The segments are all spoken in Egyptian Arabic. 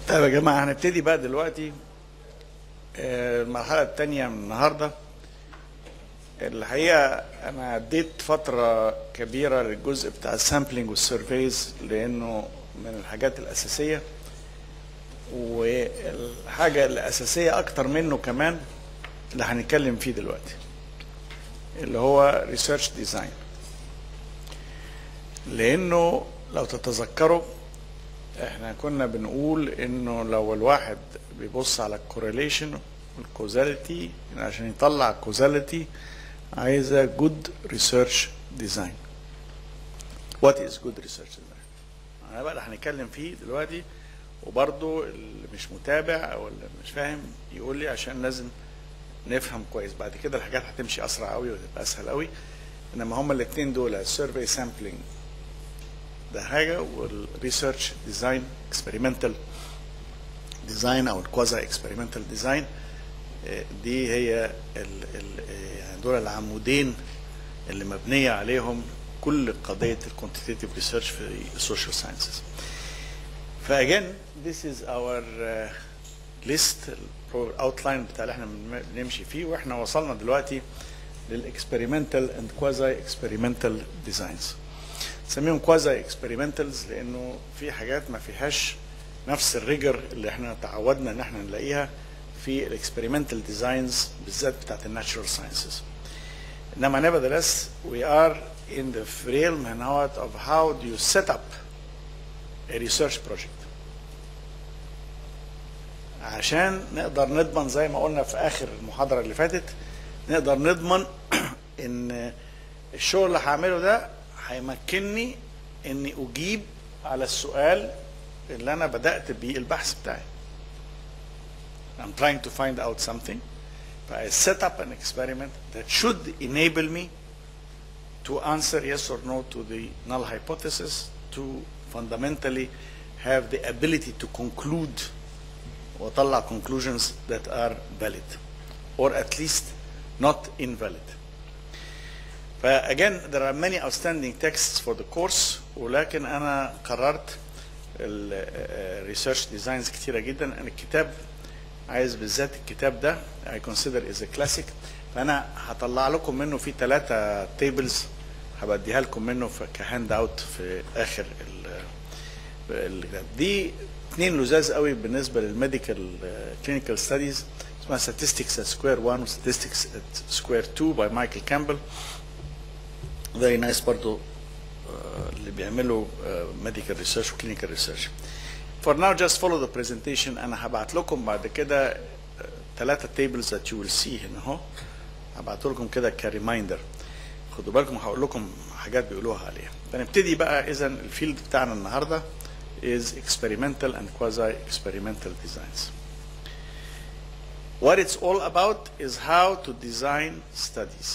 طيب يا جماعة هنبتدي بقى دلوقتي آه، المرحلة التانية من النهاردة الحقيقة أنا اديت فترة كبيرة للجزء بتاع السامبلينج والسيرفيز لأنه من الحاجات الأساسية والحاجة الأساسية أكتر منه كمان اللي هنتكلم فيه دلوقتي اللي هو ريسيرش ديزاين لأنه لو تتذكروا احنا كنا بنقول انه لو الواحد بيبص على الكورليشن والكوزاليتي عشان يطلع كوزاليتي عايزه جود ريسيرش ديزاين وات از جود ريسيرش ديزاين انا بقى اللي هنتكلم فيه دلوقتي وبرضه اللي مش متابع او اللي مش فاهم يقول لي عشان لازم نفهم كويس بعد كده الحاجات هتمشي اسرع قوي وتبقى اسهل قوي انما هما الاثنين دول السيرفي سامبلينج ده حاجه والريسيرش ديزاين اكسبيرمنتال ديزاين او الكوازا اكسبيرمنتال ديزاين دي هي ال ال يعني دول العمودين اللي مبنيه عليهم كل قضيه الكوانتيتيف ريسيرش في السوشيال ساينسز فاجين this is our uh, list الاوتلاين بتاع اللي احنا بنمشي فيه واحنا وصلنا دلوقتي للاكسبيرمنتال اند كوازا اكسبيرمنتال ديزاينز نسميهم كوازا اكسبيرمنتالز لانه في حاجات ما فيهاش نفس الريجر اللي احنا تعودنا ان احنا نلاقيها في الاكسبيرمنتال ديزاينز بالذات بتاعت الناتشرال ساينسز انما nevertheless we are in the realm and how of how do you set up a research project عشان نقدر نضمن زي ما قلنا في اخر المحاضره اللي فاتت نقدر نضمن ان الشغل اللي هعمله ده هيمكنني اني اجيب على السؤال اللي انا بدات بيه البحث بتاعي I'm trying to find out something I set up an experiment that should enable me to answer yes or no to the null hypothesis to fundamentally have the ability to conclude وطلع conclusions that are valid or at least not invalid ف again there are many outstanding texts for the course ولكن انا قررت الريسيرش ديزاينز كتيره جدا انا الكتاب عايز بالذات الكتاب ده I consider is a classic فانا هطلع لكم منه في ثلاثه تيبلز هبديها لكم منه كهاند اوت في اخر الكتاب دي اثنين لزاز قوي بالنسبه للميديكال كلينيكال ستاديز اسمها statistics at square 1 و statistics at square 2 by مايكل كامبل very nice برضو اللي بيعملوا medical research و clinical research for now just follow the presentation انا هبعت لكم بعد كده ثلاثة tables that you will see هنا اهو هبعت لكم كده كريمايندر خدوا بالكم هقول لكم حاجات بيقولوها عليها فنبتدي بقى اذا الفيلد بتاعنا النهارده is experimental and quasi-experimental designs. What it's all about is how to design studies.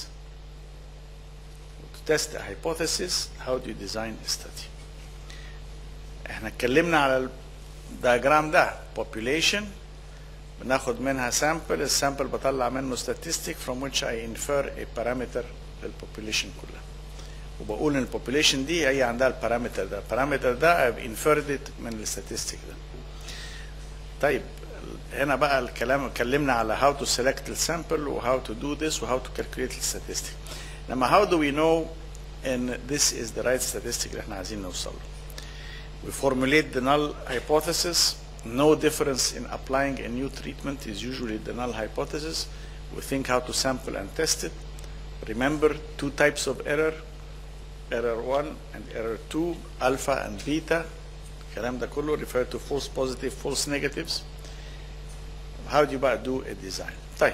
To test a hypothesis, how do you design a study? احنا اتكلمنا على الدياجرام ده population بناخد منها sample السامبل بطلع منه statistic from which I infer a parameter للpopulation كلها وبقول ان البوبوليشن دي هي عندها البارامتر ده البارامتر ده I've inferred it من الستاتستيك ده طيب هنا بقى الكلام اتكلمنا على how to select the sample و how to do this و how to calculate the statistic لما how do we know ان this is the right statistic اللي احنا عايزين نوصل له we formulate the null hypothesis no difference in applying a new treatment is usually the null hypothesis we think how to sample and test it remember two types of error error 1 and error 2 alpha and beta الكلام ده كله refer to false positive false negatives how do you بقى do a design طيب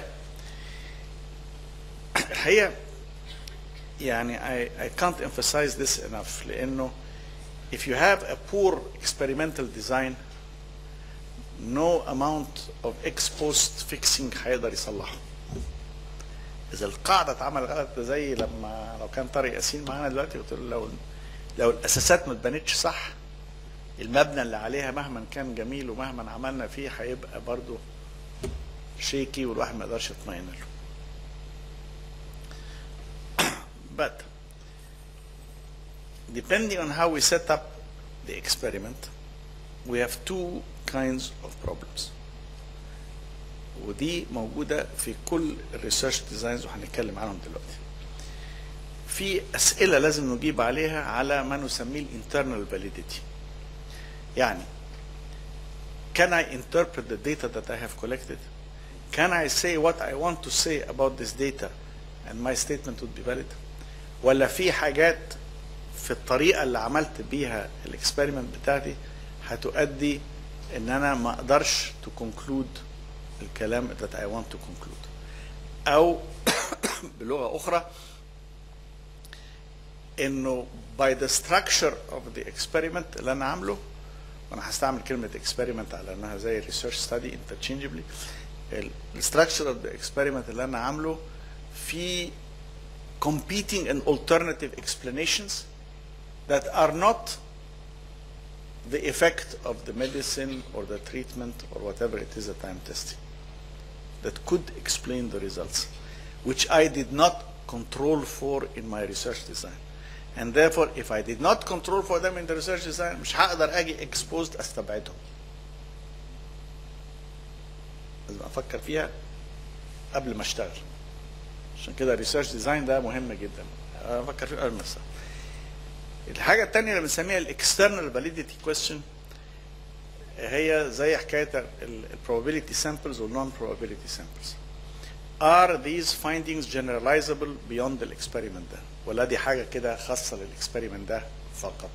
الحقيقة يعني I, I can't emphasize this enough لأنه if you have a poor experimental design no amount of ex post fixing هيقدر يصلحه اذا القاعده اتعمل غلط ده زي لما لو كان طارق ياسين معانا دلوقتي قلت له لو لو الاساسات ما اتبنتش صح المبنى اللي عليها مهما كان جميل ومهما عملنا فيه هيبقى برضه شيكي والواحد ما يقدرش يطمئن له. But depending on how we set up the experiment we have two kinds of problems ودي موجودة في كل الريسيرش ديزاينز وهنتكلم عنهم دلوقتي في أسئلة لازم نجيب عليها على ما نسميه الانترنال validity يعني can I interpret the data that I have collected can I say what I want to say about this data and my statement would be valid ولا في حاجات في الطريقة اللي عملت بيها الاكسبيرمنت بتاعتي هتؤدي ان انا ما اقدرش to conclude الكلام that I want to conclude او بلغة اخرى انه by the structure of the experiment اللي انا عامله وانا هستعمل كلمة experiment على انها زي research study interchangeably الستراكشر of the experiment اللي انا عامله في competing and alternative explanations that are not the effect of the medicine or the treatment or whatever it is that I'm testing that could explain the results which I did not control for in my research design and therefore if I did not control for them in the research design مش هقدر اجي exposed استبعدهم لازم افكر فيها قبل ما اشتغل عشان كده الريسيرش ديزاين ده مهم جدا افكر فيه قبل ما اشتغل الحاجه الثانيه اللي بنسميها الاكسترنال فاليديتي كويستشن هي زي حكايه البروبابيلتي سامبلز والنون probability samples are these findings generalizable beyond الاكسبيرمنت ده ولا دي حاجه كده خاصه للاكسبيرمنت ده فقط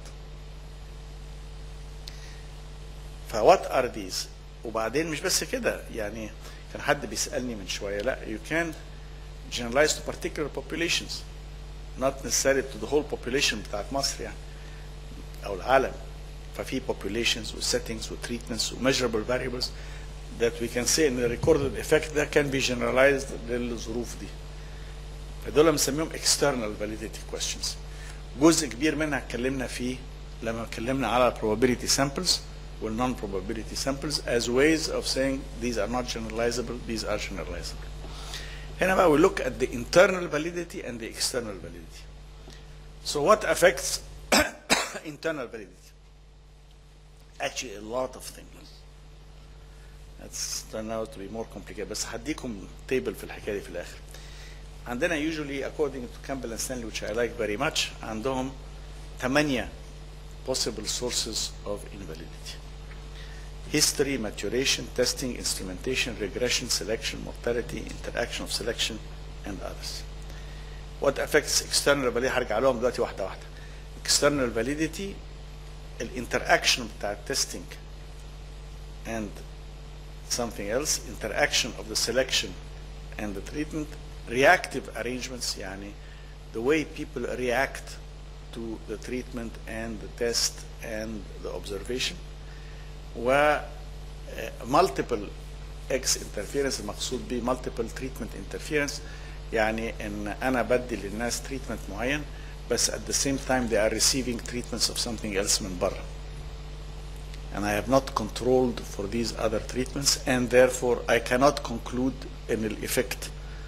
فوات ار these وبعدين مش بس كده يعني كان حد بيسالني من شويه لا you can generalize to particular populations not necessarily to the whole population بتاعت مصر يعني او العالم ففي populations و settings و treatments و measurable variables that we can say in the recorded effect ده can be generalized للظروف دي فدول بنسميهم external validity questions جزء كبير منها اتكلمنا فيه لما اتكلمنا على probability samples وال non probability samples as ways of saying these are not generalizable these are generalizable هنا بقى we look at the internal validity and the external validity so what affects internal validity actually a lot of things That's turned out to be more complicated بس هديكم table في الحكايه دي في الاخر عندنا usually according to Campbell and Stanley which I like very much عندهم ثمانية possible sources of invalidity history, maturation, testing, instrumentation, regression, selection, mortality, interaction of selection, and others. What affects external validity هرجع لهم دلوقتي واحدة واحدة. External validity الانتراكشن بتاع التستنج and something else interaction of the selection and the treatment reactive arrangements يعني the way people react to the treatment and the test and the observation و multiple X interference المقصود به multiple treatment interference يعني ان انا بدي للناس treatment معين بس at the same time they are receiving treatments of something else من بره and I have not controlled for these other treatments and therefore I cannot conclude ان الإفكت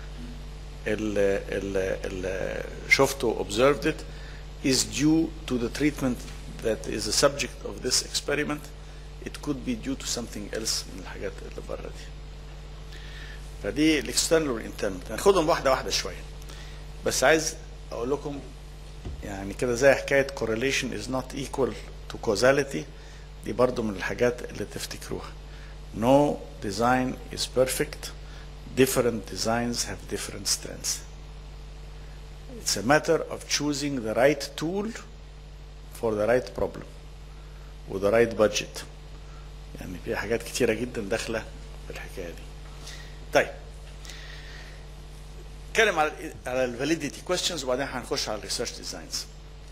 اللي شفته observed it is due to the treatment that is the subject of this experiment it could be due to something else من الحاجات اللي بره دي فدي الاكسترنال والانترنال هناخدهم واحده واحده شويه بس عايز اقول لكم يعني كده زي حكايه correlation is not equal to causality دي برضو من الحاجات اللي تفتكروها no design is perfect different designs have different strengths it's a matter of choosing the right tool for the right problem with the right budget يعني في حاجات كتيرة جدا داخلة في الحكاية دي طيب نتكلم على على الفاليديتي questions وبعدين هنخش على الريسيرش ديزاينز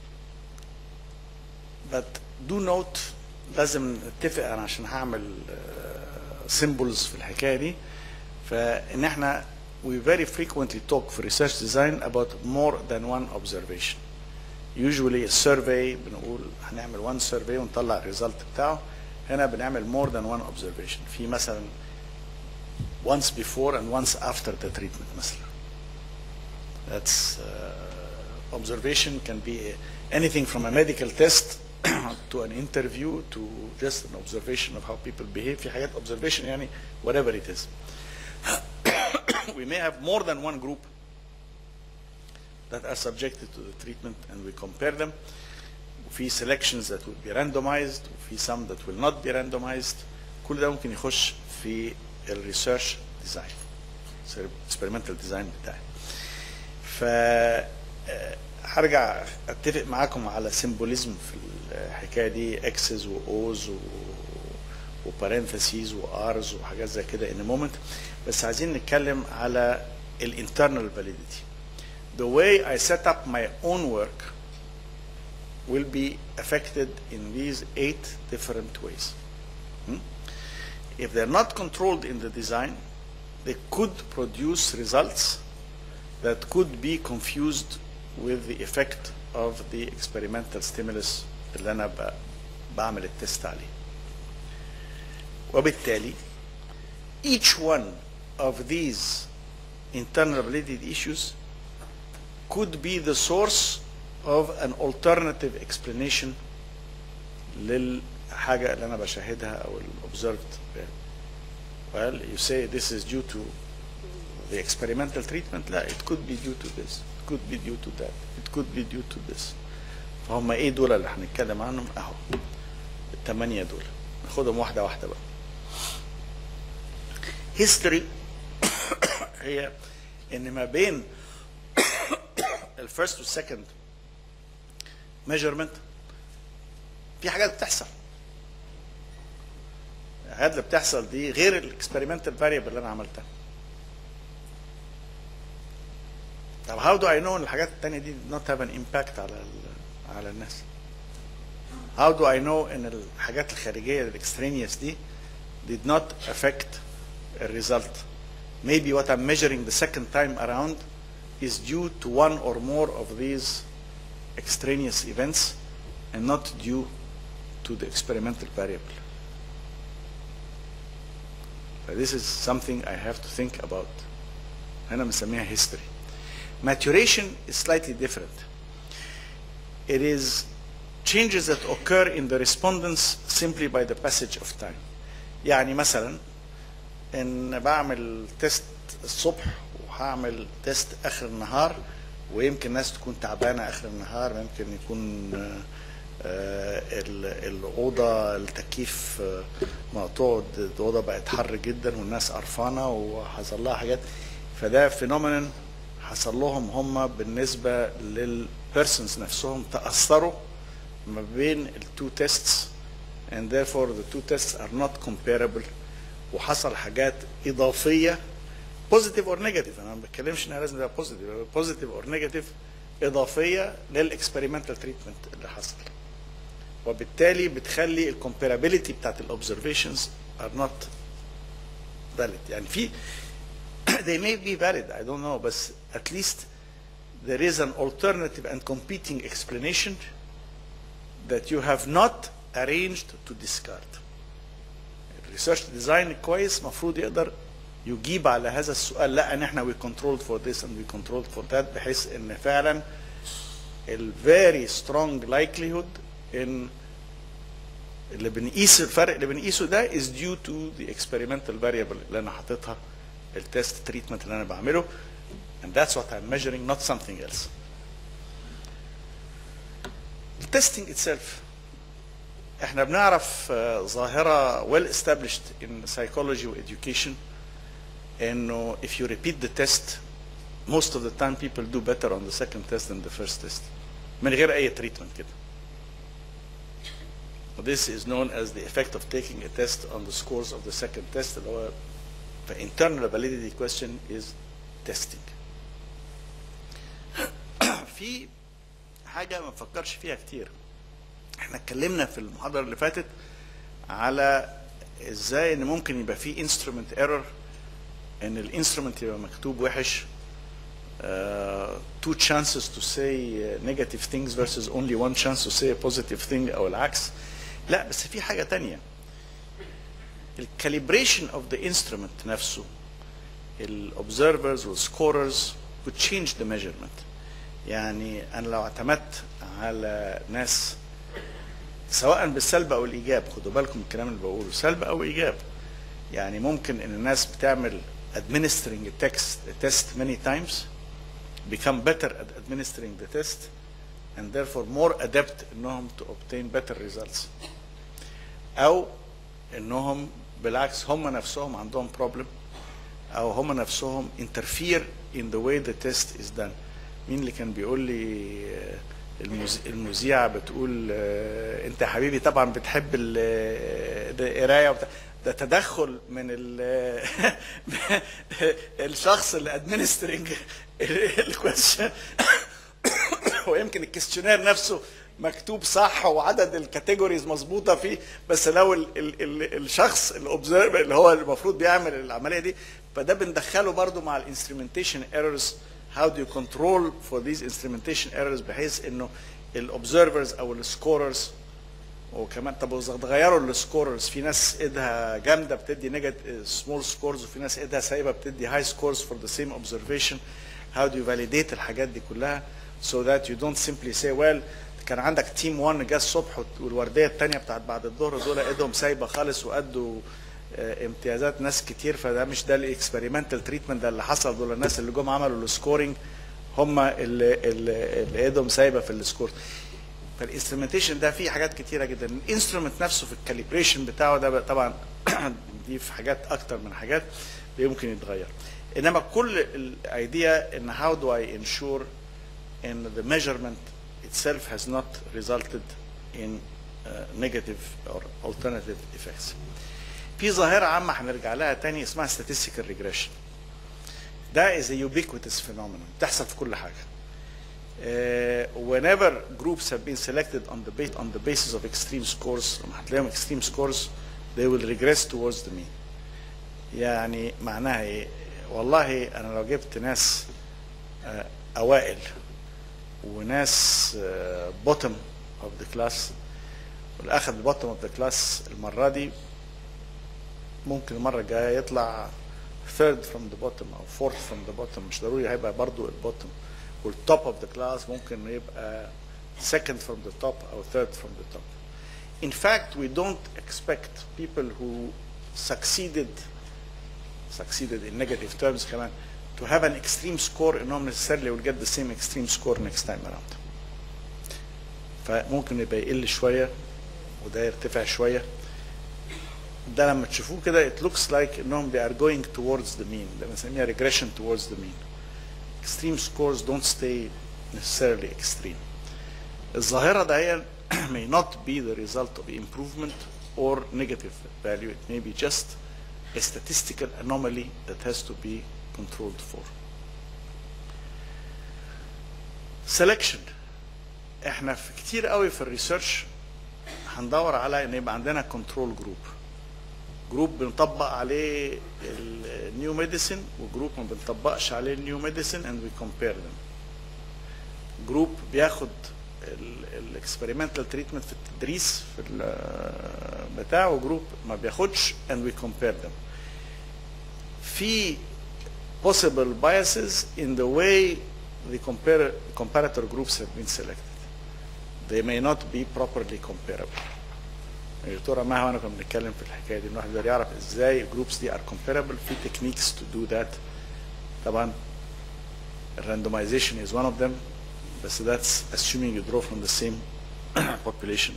but do note لازم نتفق انا عشان هعمل سيمبلز في الحكايه دي فان احنا we very frequently talk for research design about more than one observation usually a survey بنقول هنعمل one survey ونطلع الريزلت بتاعه هنا بنعمل more than one observation في مثلا once before and once after the treatment مثلا that's uh, observation can be anything from a medical test to an interview to just an observation of how people behave في حاجات observation يعني whatever it is we may have more than one group that are subjected to the treatment and we compare them وفي selections that will be randomized وفي some that will not be randomized كل ده ممكن يخش في الريسيرش ديزاين experimental design بتاعي ف آه، هرجع اتفق معاكم على سيمبوليزم في الحكايه دي اكسز واوز و وبارنثسيز وارز وحاجات زي كده ان مومنت بس عايزين نتكلم على الانترنال فاليديتي the way I set up my own work will be affected in these eight different ways. Hmm? If they're not controlled in the design, they could produce results that could be confused with the effect of the experimental stimulus اللي انا ب- بعمل التست عليه. وبالتالي each one of these internal validity issues could be the source of an alternative explanation للحاجة اللي أنا بشاهدها أو ال observed well you say this is due to the experimental treatment لا it could be due to this it could be due to that it could be due to this فهم ايه دول اللي هنتكلم عنهم اهو الثمانية دول ناخدهم واحدة واحدة بقى history هي ان ما بين الفيرست والسكند ميجرمنت في حاجات بتحصل الحاجات اللي بتحصل دي غير الاكسبيرمنتال فاريبل اللي انا عملتها طب how do I know ان الحاجات التانية دي did not have an impact على ال- على الناس how do I know ان الحاجات الخارجية الاكسترينيوس دي did not affect a result maybe what I'm measuring the second time around is due to one or more of these extraneous events and not due to the experimental variable. But this is something I have to think about. هنا بنسميها history. Maturation is slightly different. It is changes that occur in the respondents simply by the passage of time. يعني مثلا ان بعمل تيست الصبح وهعمل تيست اخر النهار ويمكن ناس تكون تعبانه اخر النهار يمكن يكون آه، آه، ال- الاوضه التكييف آه، مقطوع الاوضه بقت حر جدا والناس قرفانه وحصل لها حاجات فده فينومينال حصل لهم هم بالنسبه للبيرسونز نفسهم تاثروا ما بين التو تيستس and therefore the two tests are not comparable وحصل حاجات اضافيه بوزيتيف اور نيجاتيف انا ما بتكلمش انها لازم تبقى بوزيتيف بوزيتيف اور نيجاتيف اضافيه للاكسبيرمنتال تريتمنت اللي حصل وبالتالي بتخلي الكومبيرابيلتي بتاعت الاوبزرفيشنز are not valid يعني في they may be valid I don't know بس at least there is an alternative and competing explanation that you have not arranged to discard الريسيرش ديزاين كويس مفروض يقدر يجيب على هذا السؤال لا ان احنا we controlled for this and we controlled for that بحيث ان فعلا ال very strong likelihood ان اللي بنقيس الفرق اللي بنقيسه ده is due to the experimental variable اللي انا حاططها التست تريتمنت اللي انا بعمله and that's what I'm measuring not something else التستنج itself احنا بنعرف آه، ظاهرة well established in psychology و education انه if you repeat the test most of the time people do better on the second test than the first test من غير اي treatment كده This is known as the effect of taking a test on the scores of the second test اللي هو the internal validity question is testing في حاجة ما نفكرش فيها كتير احنا اتكلمنا في المحاضرة اللي فاتت على ازاي ان ممكن يبقى في انسترومنت ايرور ان الانسترومنت يبقى مكتوب وحش uh, two chances to say uh, negative things versus only one chance to say a positive thing او العكس لا بس في حاجة تانية الكاليبريشن اوف ذا انسترومنت نفسه الobservers والسكوررز would change the measurement يعني انا لو اعتمدت على ناس سواء بالسلب او الايجاب خدوا بالكم من الكلام اللي بقوله سلب او ايجاب يعني ممكن ان الناس بتعمل administering a text a test many times become better at administering the test and therefore more adept انهم to obtain better results او انهم بالعكس هم نفسهم عندهم problem او هم نفسهم interfere in the way the test is done مين اللي كان بيقول لي آه، المذ- المذيعه بتقول آه، انت يا حبيبي طبعا بتحب ال- ده القرايه وبتاع ده تدخل من ال- الشخص اللي ادمنسترنج الكويشن ويمكن الكستيونير نفسه مكتوب صح وعدد الكاتيجوريز مظبوطه فيه بس لو ال ال ال الشخص الاوبزرفر اللي هو المفروض بيعمل العمليه دي فده بندخله برضو مع الانسترومنتيشن ايرورز how do you control for these instrumentation errors بحيث انه الاوبزرفرز او السكوررز وكمان طب وإذا تغيروا السكوررز في ناس ايدها جامده بتدي نيجاتيف سمول سكورز وفي ناس ايدها سايبه بتدي هاي سكورز فور ذا سيم اوبزرفيشن how do you validate الحاجات دي كلها so that you don't simply say well كان عندك تيم 1 جه الصبح والورديه الثانيه بتاعت بعد الظهر دول ايدهم سايبه خالص وادوا آه، امتيازات ناس كتير فده مش ده الاكسبيرمنتال تريتمنت ده اللي حصل دول الناس اللي جم عملوا السكورنج هم اللي اللي اللي ايدهم سايبه في السكور فالانسترومنتيشن ده فيه حاجات كتيره جدا الانسترومنت نفسه في الكاليبريشن بتاعه ده بقى طبعا دي في حاجات اكتر من حاجات يمكن يتغير انما كل الايديا ان how do I ensure in the measurement itself has not resulted in uh, negative or alternative effects. في ظاهرة عامة هنرجع لها تاني اسمها statistical regression. ده is a ubiquitous phenomenon بتحصل في كل حاجة. Uh, whenever groups have been selected on the ba- on the basis of extreme scores لما هتلاقيهم extreme scores they will regress towards the mean. يعني معناها ايه؟ والله انا لو جبت ناس آه، اوائل وناس بوتم اوف ذا كلاس واللي اخذ البوتم اوف ذا كلاس المره دي ممكن المره الجايه يطلع third from the bottom او fourth from the bottom مش ضروري هيبقى برضو البوتم والتوب اوف ذا كلاس ممكن يبقى second from the top او third from the top. In fact, we don't expect people who succeeded succeeded in negative terms كمان to have an extreme score انهم necessarily will get the same extreme score next time around. فممكن يبقى يقل شويه وده يرتفع شويه ده لما تشوفوه كده it looks like انهم they are going towards the mean ده بنسميها regression towards the mean. Extreme scores don't stay necessarily extreme. الظاهرة ده may not be the result of improvement or negative value. It may be just a statistical anomaly that has to be controlled for. Selection. احنا في كتير قوي في الريسيرش هندور على ان يبقى عندنا كنترول جروب. جروب بنطبق عليه النيو ميديسن وجروب ما بنطبقش عليه النيو ميديسن and we compare them. جروب بياخد الاكسبيرمنتال تريتمنت في التدريس في ال- بتاع وجروب ما بياخدش and we compare them. في possible biases in the way the compare, comparator groups have been selected. They may not be properly comparable. الدكتورة مها وانا كنا بنتكلم في الحكايه دي ان الواحد يقدر يعرف ازاي الجروبس دي ار comparable في techniques to do that طبعا randomization is one of them بس that's assuming you draw from the same population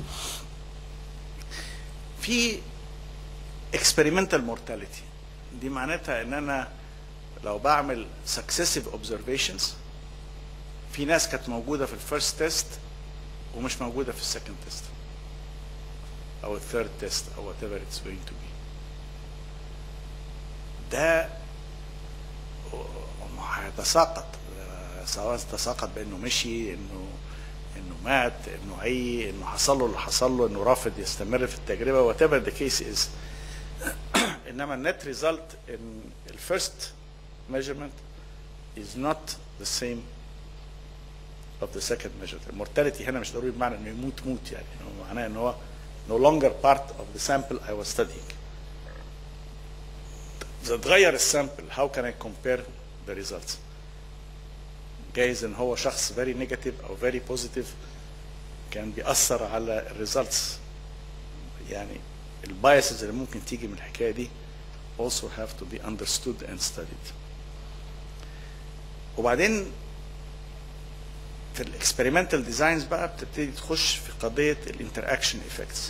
في experimental mortality دي معناتها ان انا لو بعمل successive observations في ناس كانت موجوده في الفيرست تيست ومش موجوده في السكند تيست او الثيرد تيست او whatever it's going to be ده هيتساقط سواء تساقط بانه مشي انه انه مات انه عي انه حصل له اللي حصل له انه رافض يستمر في التجربه whatever the case is انما النت ريزلت ان الفيرست measurement is not the same of the second measurement المورتاليتي هنا مش ضروري بمعنى انه يموت موت يعني هو معناه ان هو no longer part of the sample I was studying إذا اتغير السامبل how can I compare the results جايز ان هو شخص very negative او very positive كان بيأثر على الريزلتس يعني البايسز اللي ممكن تيجي من الحكايه دي also have to be understood and studied وبعدين في الاكسبيرمنتال ديزاينز بقى بتبتدي تخش في قضيه الانتراكشن افكتس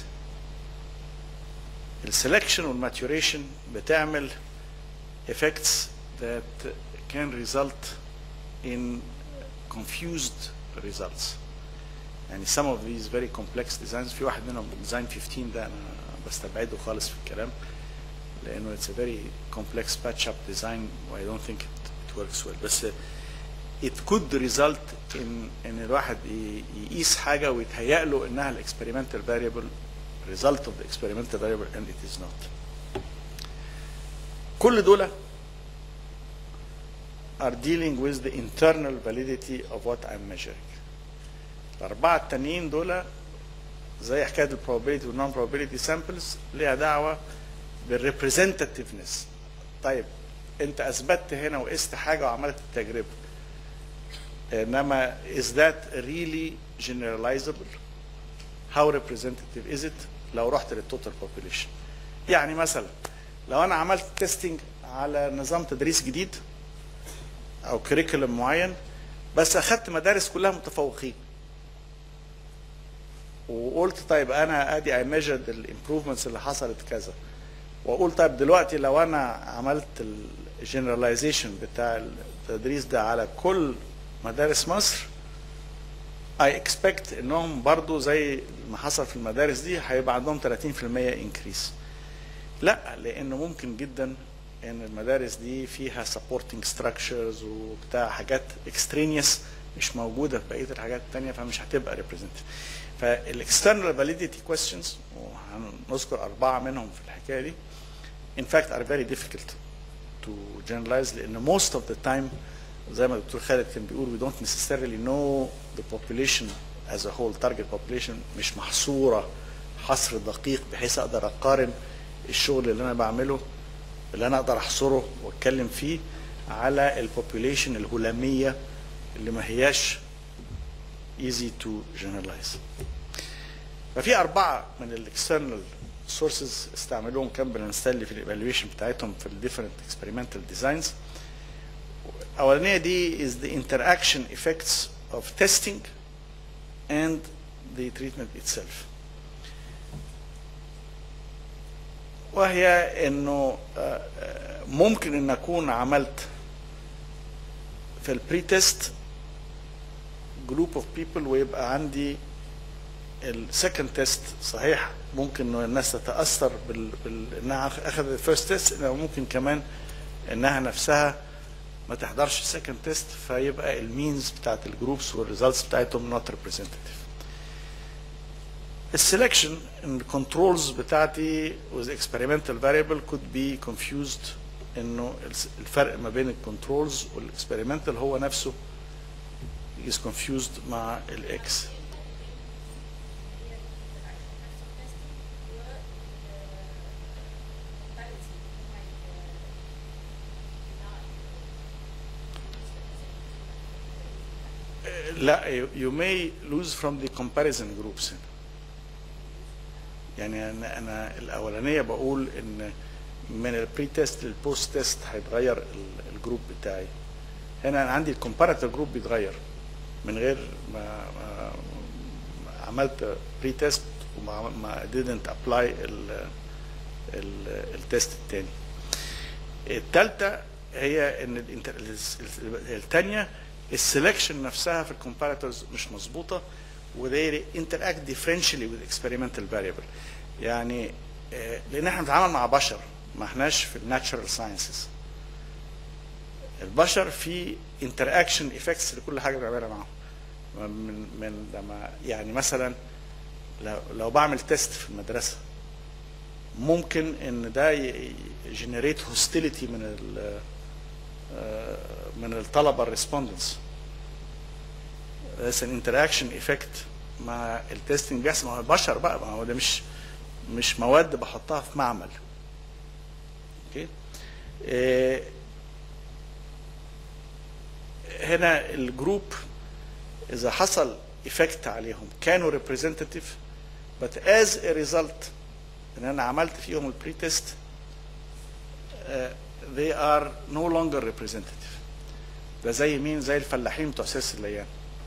السelection والماتوريشن بتعمل effects that can result in confused results يعني some of these very complex designs في واحد منهم design 15 ده انا بستبعده خالص في الكلام لانه it's a very complex patch up design و I don't think it, it works well بس it could result in ان الواحد ي- يقيس حاجه ويتهيأ له انها الاكسبيرمنتال variable result of the experimental variable and it is not كل دول are dealing with the internal validity of what I'm measuring الأربعة التانيين دول زي حكاية ال probability وال non probability samples ليها دعوة بالrepresentativeness طيب أنت أثبتت هنا وقست حاجة وعملت التجربة إنما is that really generalizable how representative is it لو رحت للتوتال population يعني مثلا لو أنا عملت تيستنج على نظام تدريس جديد او كريكولم معين بس اخدت مدارس كلها متفوقين وقلت طيب انا ادي اي ميجرد الامبروفمنتس اللي حصلت كذا واقول طيب دلوقتي لو انا عملت الجنراليزيشن بتاع التدريس ده على كل مدارس مصر اي اكسبكت انهم برضو زي ما حصل في المدارس دي هيبقى عندهم 30% انكريس لا لانه ممكن جدا ان المدارس دي فيها supporting structures وبتاع حاجات extraneous مش موجوده في بقيه الحاجات التانية فمش هتبقى representative فالاكسترنال validity questions وهنذكر اربعه منهم في الحكايه دي in fact are very difficult to generalize لان most of the time زي ما الدكتور خالد كان بيقول we don't necessarily know the population as a whole target population مش محصوره حصر دقيق بحيث اقدر اقارن الشغل اللي انا بعمله اللي انا اقدر احصره واتكلم فيه على البوبوليشن الهلاميه اللي ما هياش easy to generalize. ففي اربعه من الاكسترنال سورسز استعملوهم كامبل ستانلي في الايفالويشن بتاعتهم في الديفرنت اكسبيرمنتال ديزاينز. الاولانيه دي is the interaction effects of testing and the treatment itself. وهي انه آه، آه، ممكن ان اكون عملت في البري تيست جروب اوف بيبل ويبقى عندي السكند تيست صحيح ممكن انه الناس تتاثر بال... بال... انها اخذت الفيرست تيست انما ممكن كمان انها نفسها ما تحضرش السكند تيست فيبقى المينز بتاعت الجروبس والريزلتس بتاعتهم نوت ريبريزنتيف السلكشن الكنترولز بتاعتي with experimental variable could be confused انه الس- الفرق ما بين الكنترولز والاكسبيرمنتال هو نفسه is confused مع الاكس لا you you may lose from the comparison groups هنا. يعني انا انا الاولانيه بقول ان من البري تيست للبوست تيست هيتغير ال- الجروب بتاعي هنا انا عندي الكومباراتور جروب بيتغير من غير ما, ما ما عملت بري تيست وما ما didn't apply ال ال التيست التاني الثالثه هي ان الانتر- الثانيه السلكشن نفسها في الكومباراتورز مش مظبوطه وذي interact differentially with experimental variable يعني آه، لان احنا بنتعامل مع بشر ما احناش في الناتشرال ساينسز البشر في interaction effects لكل حاجه بنعملها معاهم من من لما يعني مثلا لو لو بعمل تيست في المدرسه ممكن ان ده جنريت هوستيليتي من ال آه، من الطلبه الريسبوندنس بس الانتراكشن ايفكت مع التستنج بيحصل مع البشر بقى ما هو ده مش مش مواد بحطها في معمل اوكي آه، هنا الجروب اذا حصل effect عليهم كانوا representative but as a result ان انا عملت فيهم البري تيست they are no longer representative ده زي مين زي الفلاحين بتوع سيس الليان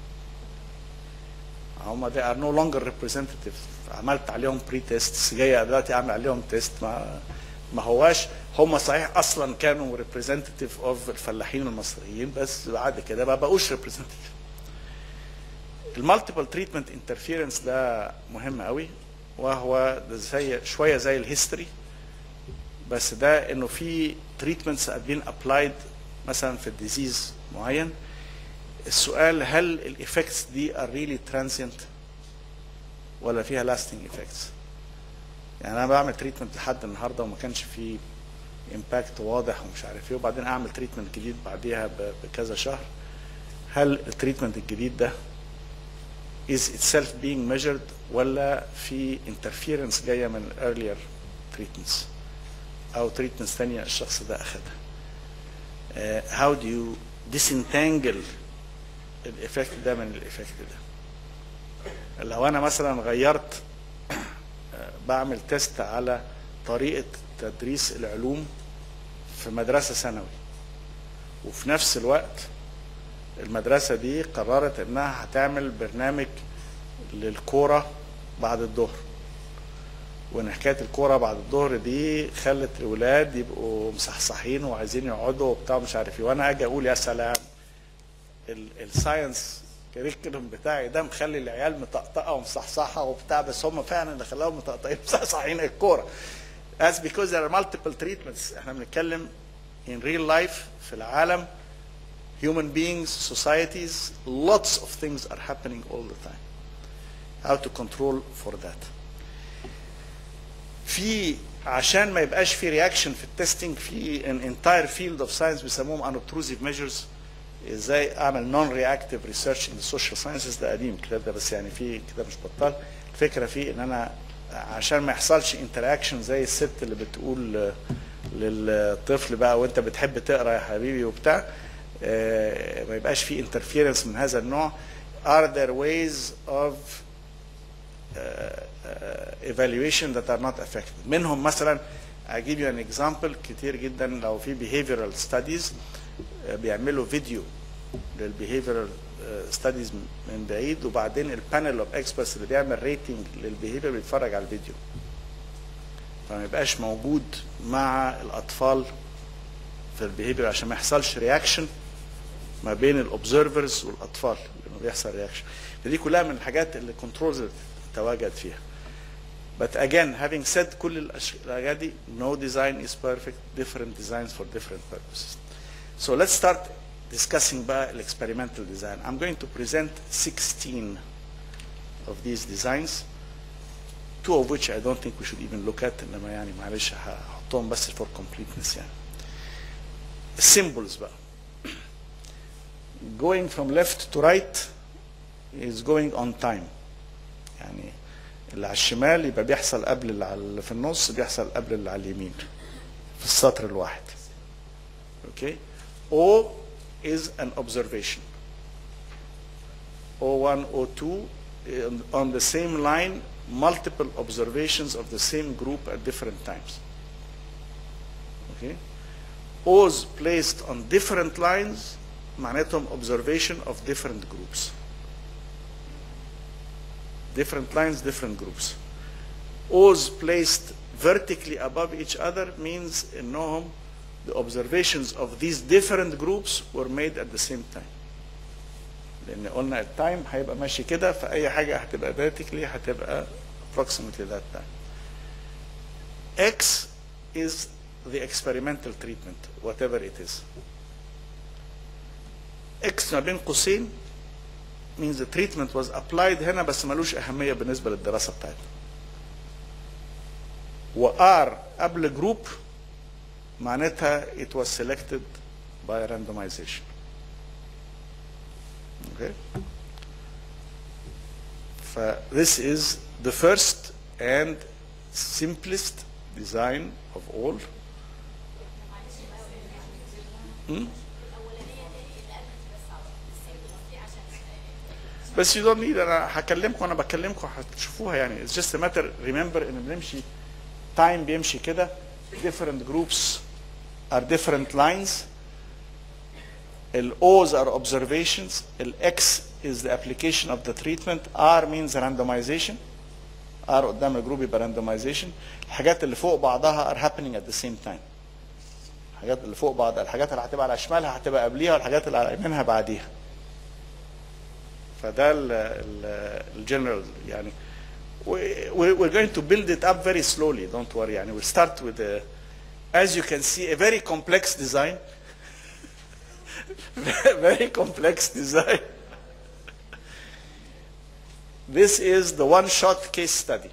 هم they are no longer representative عملت عليهم بري تيست جاي دلوقتي اعمل عليهم تيست ما ما هواش هم صحيح اصلا كانوا representative of الفلاحين المصريين بس بعد كده ما بقوش representative المالتيبل تريتمنت انترفيرنس ده مهم قوي وهو ده زي شويه زي الهيستوري بس ده انه في تريتمنتس بين ابلايد مثلا في الديزيز معين السؤال هل الايفكتس دي ار ريلي ترانزيانت ولا فيها لاستنج ايفكتس يعني انا بعمل تريتمنت لحد النهارده وما كانش فيه امباكت واضح ومش عارف ايه وبعدين اعمل تريتمنت جديد بعديها بكذا شهر هل التريتمنت الجديد ده is itself being measured ولا في interference جايه من earlier treatments او treatments ثانيه الشخص ده اخدها uh, how do you disentangle الايفكت ده من الايفكت ده لو انا مثلا غيرت بعمل تيست على طريقه تدريس العلوم في مدرسه ثانوي وفي نفس الوقت المدرسه دي قررت انها هتعمل برنامج للكوره بعد الظهر وان حكايه الكوره بعد الظهر دي خلت الاولاد يبقوا مصحصحين وعايزين يقعدوا وبتاع مش عارف ايه وانا اجي اقول يا سلام الساينس كريكولم بتاعي ده مخلي العيال مطقطقه ومصحصحه وبتاع بس هم فعلا اللي خلاهم مطقطقين مصحصحين الكوره That's because there are multiple treatments احنا بنتكلم in real life في العالم human beings, societies, lots of things are happening all the time. How to control for that. في عشان ما يبقاش في رياكشن في التستنج في an entire field of science بيسموهم unobtrusive measures ازاي اعمل non reactive research in the social sciences ده قديم الكتاب ده بس يعني في كتاب مش بطال الفكره فيه ان انا عشان ما يحصلش انتراكشن زي الست اللي بتقول للطفل بقى وانت بتحب تقرا يا حبيبي وبتاع ما يبقاش في انترفيرنس من هذا النوع are there ways of uh, uh, evaluation that are not effective منهم مثلا I give you an example كتير جدا لو في behavioral studies uh, بيعملوا فيديو للbehavioral ستاديز من بعيد وبعدين البانل اوف اكسبرتس اللي بيعمل ريتنج للبيهيفير بيتفرج على الفيديو فما يبقاش موجود مع الاطفال في البيهيفير عشان ما يحصلش رياكشن ما بين الاوبزرفرز والاطفال لما بيحصل رياكشن فدي كلها من الحاجات اللي كنترولز تواجد فيها But again, having said كل الحاجات دي, no design is perfect, different designs for different purposes. So let's start discussing بقى experimental design. I'm going to present 16 of these designs, two of which I don't think we should even look at, انما يعني معلش هحطهم بس for completeness يعني. Symbols بقى. Going from left to right is going on time. يعني اللي على الشمال يبقى بيحصل قبل اللي, اللي في النص بيحصل قبل اللي على اليمين في السطر الواحد. Okay? O is an observation. O1, O2 on the same line, multiple observations of the same group at different times. Okay? O's placed on different lines معناتهم observation of different groups. Different lines, different groups. O's placed vertically above each other means انهم the observations of these different groups were made at the same time. لان قلنا التايم هيبقى ماشي كده فاي حاجه هتبقى vertically هتبقى approximately that time. X is the experimental treatment whatever it is. X ما بين قوسين means the treatment was applied هنا بس ملوش أهمية بالنسبة للدراسة بتاعتنا. و R قبل جروب معناتها it was selected by randomization. Okay? ف this is the first and simplest design of all. Hmm? بس you don't need انا هكلمكم انا بكلمكم هتشوفوها يعني it's just a matter remember ان بنمشي time بيمشي كده different groups are different lines ال O's are observations ال X is the application of the treatment R means randomization R قدام الجروب يبقى randomization الحاجات اللي فوق بعضها are happening at the same time الحاجات اللي فوق بعض الحاجات اللي هتبقى على شمالها هتبقى قبليها والحاجات اللي على يمينها بعديها فده الجنرال يعني we- we- we're going to build it up very slowly don't worry يعني we'll start with a, as you can see a very complex design very complex design this is the one shot case study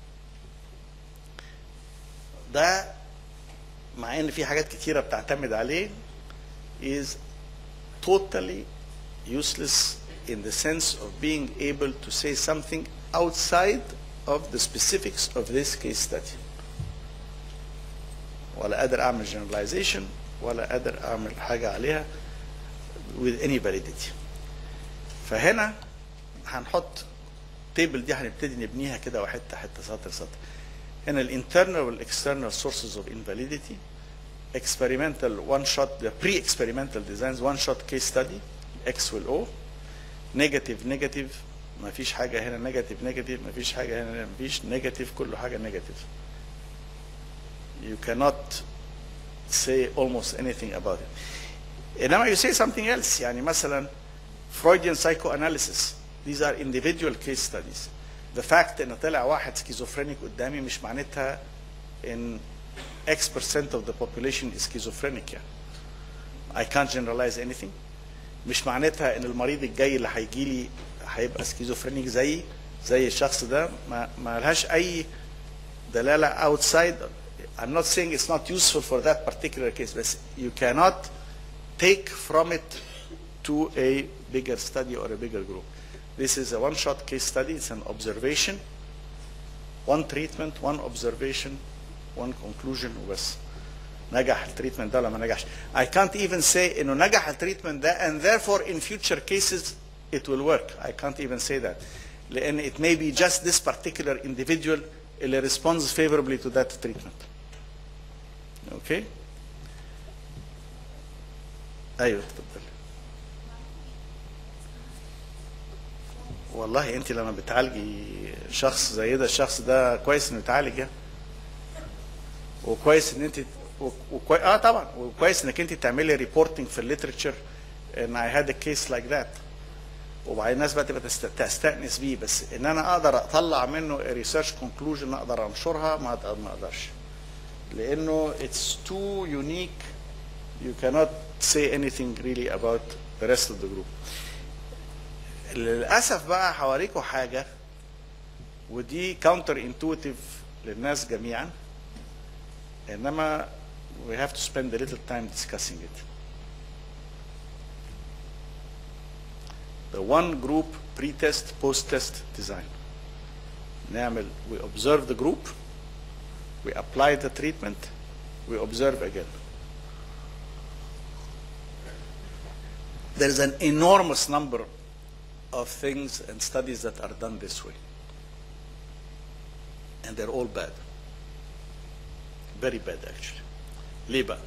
ده مع ان في حاجات كتيره بتعتمد عليه is totally useless in the sense of being able to say something outside of the specifics of this case study ولا قادر اعمل generalization ولا قادر اعمل حاجه عليها with any validity فهنا هنحط تيبل دي هنبتدي نبنيها كده وحته حته سطر سطر هنا الانترنال والاكسترنال sources of invalidity experimental one shot the pre-experimental designs one shot case study X وال O negative negative ما فيش حاجة هنا negative negative ما فيش حاجة هنا ما فيش negative كل حاجة negative you cannot say almost anything about it انما you say something else يعني مثلا Freudian psychoanalysis these are individual case studies the fact ان طلع واحد سكيزوفرينيك قدامي مش معناتها ان X percent of the population is schizophrenic يعني I can't generalize anything مش معناتها ان المريض الجاي اللي هيجي لي هيبقى سكيزوفرينيك زيي زي الشخص ده ما ما لهاش اي دلاله outside I'm not saying it's not useful for that particular case بس you cannot take from it to a bigger study or a bigger group. This is a one-shot case study. It's an observation, one treatment, one observation, one conclusion وبس. نجح التريتمنت ده ولا ما نجحش. I can't even say انه نجح التريتمنت ده and therefore in future cases it will work. I can't even say that. لان it may be just this particular individual اللي responds favorably to that treatment. Okay? ايوه اتفضل. والله انت لما بتعالجي شخص زي ده الشخص ده كويس انه يتعالج يعني وكويس ان انت وكوي... اه طبعا وكويس انك انت تعملي ريبورتنج في الليترشر ان اي هاد ا كيس لايك ذات وبعدين الناس بقى تبقى تست... تستانس بيه بس ان انا اقدر اطلع منه ريسيرش كونكلوجن اقدر انشرها ما أقدر- ما اقدرش لانه اتس تو يونيك you cannot say anything really about the rest of the group للاسف بقى هوريكم حاجه ودي كاونتر انتويتيف للناس جميعا انما we have to spend a little time discussing it the one group pre-test post-test design نعمل we observe the group we apply the treatment we observe again there is an enormous number of things and studies that are done this way. And they're all bad. Very bad, actually. ليه بقى؟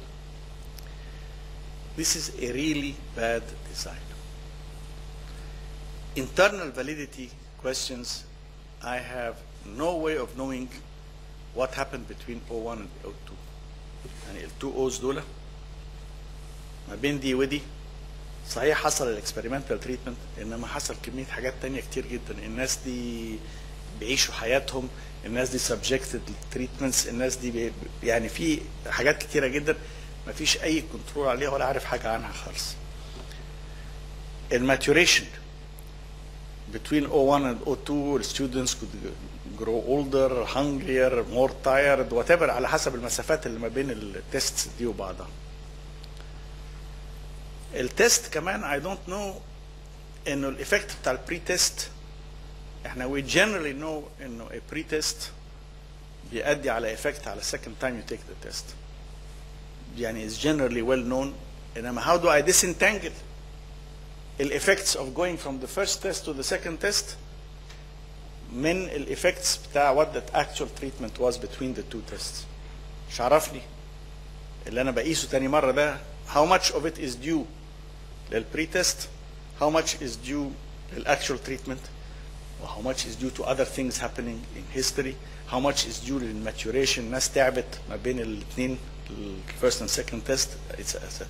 This is a really bad design. Internal validity questions, I have no way of knowing what happened between O1 and O2. يعني ال 2 O's دول ما بين دي ودي صحيح حصل الاكسبيرمنتال تريتمنت انما حصل كميه حاجات تانية كتير جدا الناس دي بيعيشوا حياتهم الناس دي سبجكتد للتريتمنتس الناس دي بي يعني في حاجات كتيره جدا ما فيش اي كنترول عليها ولا عارف حاجه عنها خالص الماتوريشن between O1 and O2 students could grow older, hungrier, more tired, whatever على حسب المسافات اللي ما بين التيست دي وبعضها. التيست كمان I don't know انه الايفكت بتاع البري تيست احنا we generally know انه a pre test بيؤدي على ايفكت على second time you take the test يعني is generally well known انما how do I disentangle الeffects of going from the first test to the second test من الeffects بتاع what the actual treatment was between the two tests مش عرفني اللي انا بقيسه تاني مره ده how much of it is due للبري تيست how much is due للاكtual treatment و how much is due to other things happening in history how much is due للmaturation ناس تعبت ما بين الاثنين first and second test etc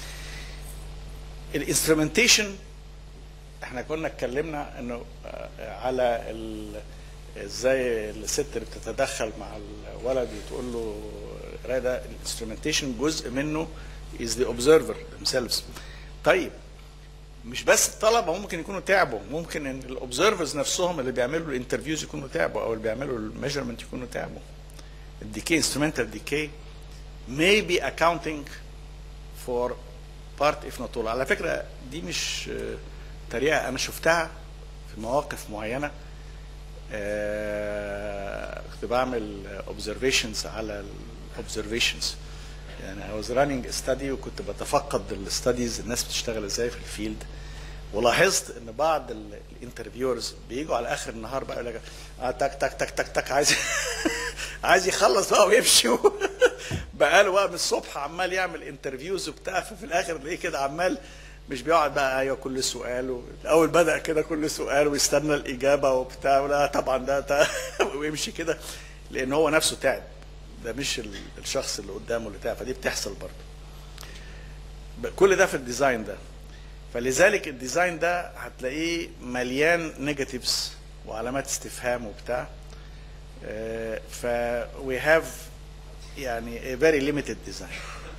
الانسترومنتيشن احنا كنا اتكلمنا انه على ال- ازاي الست اللي بتتدخل مع الولد وتقول له ده الانسترومنتيشن جزء منه is the observer themselves طيب مش بس الطلبه ممكن يكونوا تعبوا ممكن ان الاوبزرفرز نفسهم اللي بيعملوا الانترفيوز يكونوا تعبوا او اللي بيعملوا الميجرمنت يكونوا تعبوا الديكي انسترومنتال ديكي may be accounting for part if not all على فكره دي مش آه، طريقه انا شفتها في مواقف معينه آه، كنت بعمل observations على observations يعني I was running a study وكنت بتفقد الستاديز الناس بتشتغل ازاي في الفيلد ولاحظت ان بعض الانترفيورز بيجوا على اخر النهار بقى يقول لك آه تك تك تك تك تك عايز عايز يخلص بقى ويمشي بقاله بقى من الصبح عمال يعمل انترفيوز وبتاع ففي الاخر تلاقيه كده عمال مش بيقعد بقى ايوه كل سؤال و- الاول بدا كده كل سؤال ويستنى الاجابه وبتاع ولا طبعا ده ده ويمشي كده لان هو نفسه تعب ده مش ال- الشخص اللي قدامه اللي تعب فدي بتحصل برضه ب- كل ده في الديزاين ده فلذلك الديزاين ده هتلاقيه مليان نيجاتيفز وعلامات استفهام وبتاع آه، ف we have يعني a very limited design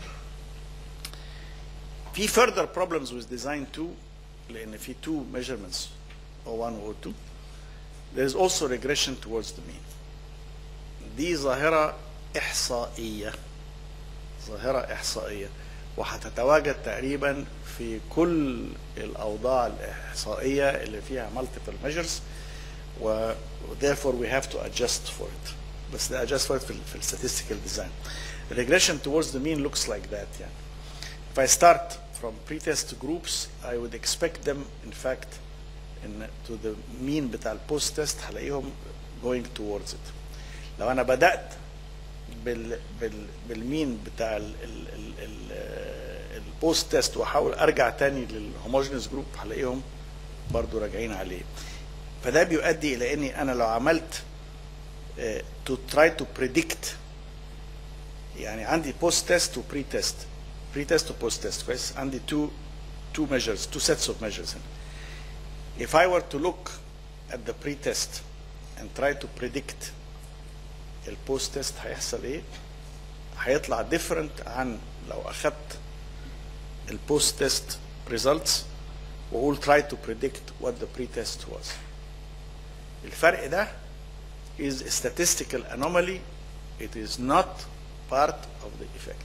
في further problems with design 2 لان في two measurements O1 و O2 there is also regression towards the mean دي ظاهرة إحصائية ظاهرة إحصائية وهتتواجد تقريبا في كل الأوضاع الإحصائية اللي فيها multiple measures و therefore we have to adjust for it بس ده adjust for it في, ال- في ال statistical design regression towards the mean looks like that يعني if I start from pretest groups I would expect them in fact in to the mean بتاع البوست تيست هلاقيهم going towards it لو انا بدات بال بال بالمين بتاع ال ال ال ال البوست تيست واحاول ارجع تاني للهوموجينس جروب هلاقيهم برضو راجعين عليه فده بيؤدي الى اني انا لو عملت تو تراي تو بريدكت يعني عندي بوست تيست وبري تيست بري تيست وبوست تيست كويس عندي تو two measures two sets of measures if I were to look at the pre-test and try to predict البوست تيست هيحصل ايه هيطلع different عن لو اخدت البوست تيست results واقول try to predict what the pre-test was الفرق ده is a statistical anomaly it is not part of the effect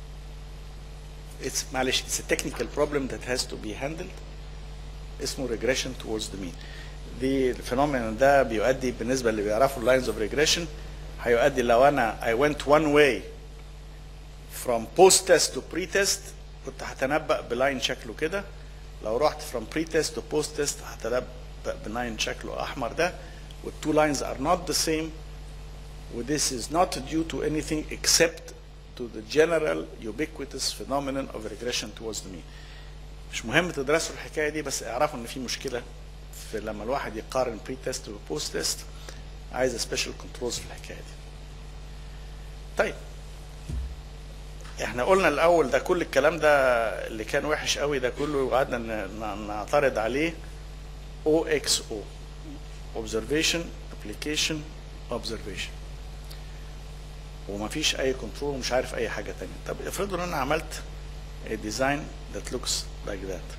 it's معلش it's a technical problem that has to be handled اسمه regression towards the mean دي الفينومينا ده بيؤدي بالنسبه اللي بيعرفوا اللاينز اوف ريجريشن هيؤدي لو انا I went one way from post test to pre test كنت هتنبأ بلاين شكله كده لو رحت from pre test to post test هتنبأ بلاين شكله احمر ده والتو lines are not the same و this is not due to anything except to the general ubiquitous phenomenon of regression towards the mean مش مهم تدرسوا الحكايه دي بس اعرفوا ان في مشكله في لما الواحد يقارن بري تيست وبوست تيست عايز سبيشال كنترولز في الحكايه دي. طيب احنا قلنا الاول ده كل الكلام ده اللي كان وحش قوي ده كله وقعدنا ن- ن- نعترض عليه او اكس او observation application observation ومفيش اي كنترول ومش عارف اي حاجه تانية طب افرضوا ان انا عملت a design that looks like that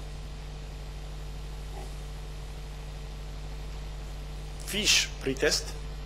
فيش بري تيست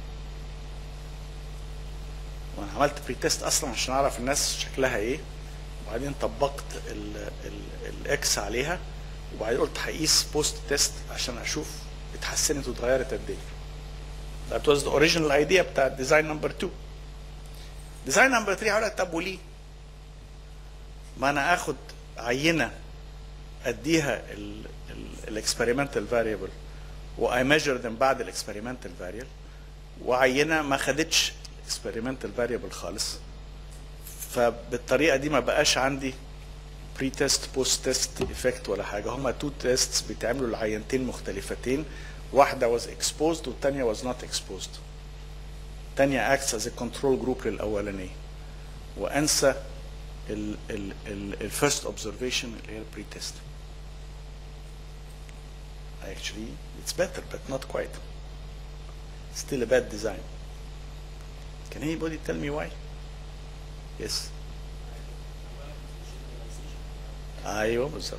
وانا عملت بري تيست اصلا عشان اعرف الناس شكلها ايه وبعدين طبقت الاكس عليها وبعدين قلت هقيس بوست تيست عشان اشوف اتحسنت واتغيرت قد ايه That was the original idea بتاع ديزاين نمبر 2 ديزاين نمبر 3 هقول لك طب وليه؟ ما انا اخد عينه اديها ال ال الاكسبيرمنتال فاريبل واي ميجر ذم بعد الاكسبيرمنتال فاريبل وعينه ما خدتش اكسبيرمنتال فاريبل خالص فبالطريقه دي ما بقاش عندي بري تيست بوست تيست افكت ولا حاجه هما تو تيستس بيتعملوا لعينتين مختلفتين واحده was exposed والثانيه was not exposed الثانيه acts as a control group للاولانيه وانسى الفيرست observation اللي هي البري تيست actually it's better but not quite still a bad design can anybody tell me why yes ايوه بالظبط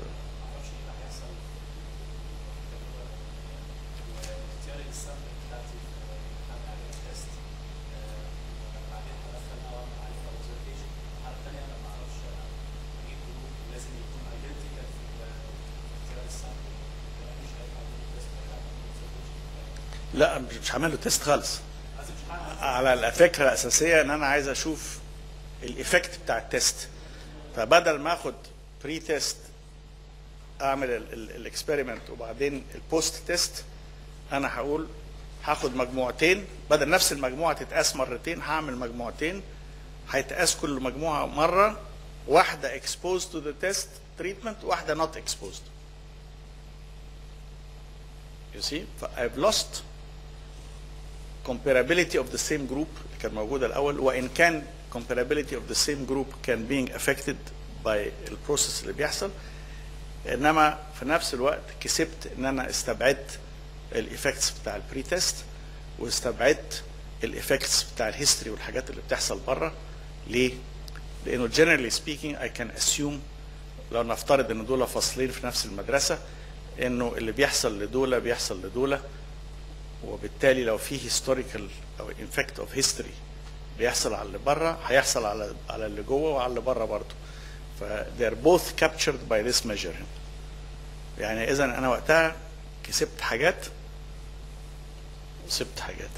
لا مش مش هعمل له تيست خالص على الفكره الاساسيه ان انا عايز اشوف الايفكت بتاع التيست فبدل ما اخد بري تيست اعمل الاكسبيرمنت وبعدين البوست تيست انا هقول هاخد مجموعتين بدل نفس المجموعه تتقاس مرتين هعمل مجموعتين هيتقاس كل مجموعه مره واحده exposed to the test treatment واحده not exposed you see ف I've lost comparability of the same group اللي كانت موجوده الاول وان كان comparability of the same group can being affected by البروسيس اللي بيحصل انما في نفس الوقت كسبت ان انا استبعدت الايفكتس بتاع البري تيست واستبعدت الايفكتس بتاع الهيستوري والحاجات اللي بتحصل بره ليه؟ لانه generally speaking I can assume لو نفترض ان دول فاصلين في نفس المدرسه انه اللي بيحصل لدول بيحصل لدول وبالتالي لو في هيستوريكال او انفكت اوف هيستوري بيحصل على اللي بره هيحصل على على اللي جوه وعلى اللي بره برضه ف they are both captured by this measure يعني اذا انا وقتها كسبت حاجات وسبت حاجات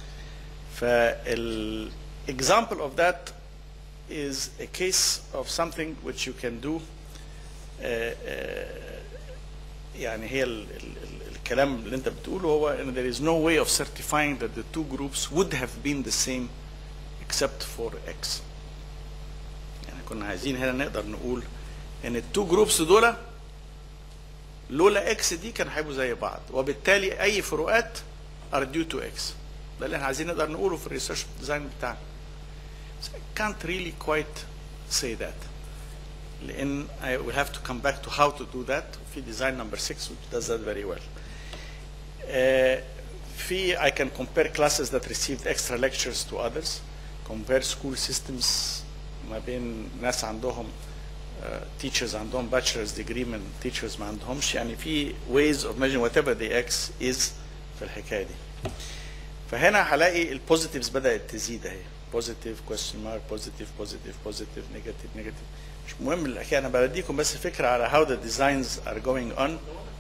فال example of that is a case of something which you can do uh, uh, يعني هي ال ال ال الكلام اللي انت بتقوله هو ان there is no way of certifying that the two groups would have been the same except for X يعني كنا عايزين هنا نقدر نقول ان التو جروبس دول لولا اكس دي كان هيبقوا زي بعض وبالتالي اي فروقات are due to x ده اللي احنا عايزين نقدر نقوله في الريسيرش ديزاين بتاعنا So I can't really quite say that لان I will have to come back to how to do that في design number 6 which does that very well uh, في I can compare classes that received extra lectures to others compare school systems ما بين ناس عندهم uh, teachers عندهم bachelor's degree من teachers ما عندهمش يعني في ways of measuring whatever the x is في الحكايه دي فهنا هلاقي البوزيتيفز بدات تزيد اهي بوزيتيف question mark بوزيتيف بوزيتيف بوزيتيف نيجاتيف نيجاتيف مش مهم الحكايه انا بديكم بس فكره على how the designs are going on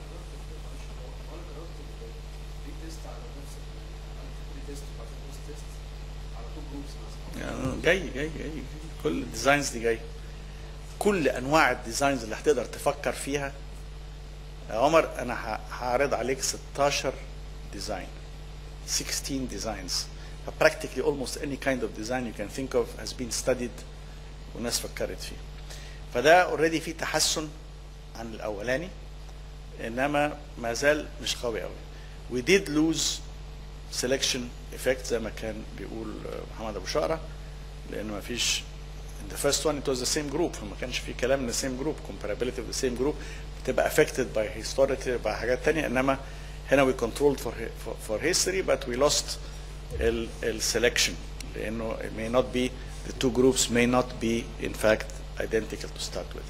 يعني جاي جاي جاي كل الديزاينز دي جاي كل انواع الديزاينز اللي هتقدر تفكر فيها يا عمر انا ه- هعرض عليك 16 ديزاين 16 designs practically almost any kind of design you can think of has been studied وناس فكرت فيه فده اوريدي في تحسن عن الاولاني انما ما زال مش قوي قوي we did lose selection effect زي ما كان بيقول محمد ابو شقره لانه ما فيش in the first one it was the same group فما كانش في كلام ان the same group comparability of the same group بتبقى affected by history by حاجات تانية انما هنا we controlled for for, for history but we lost ال, ال selection لانه it may not be the two groups may not be in fact identical to start with.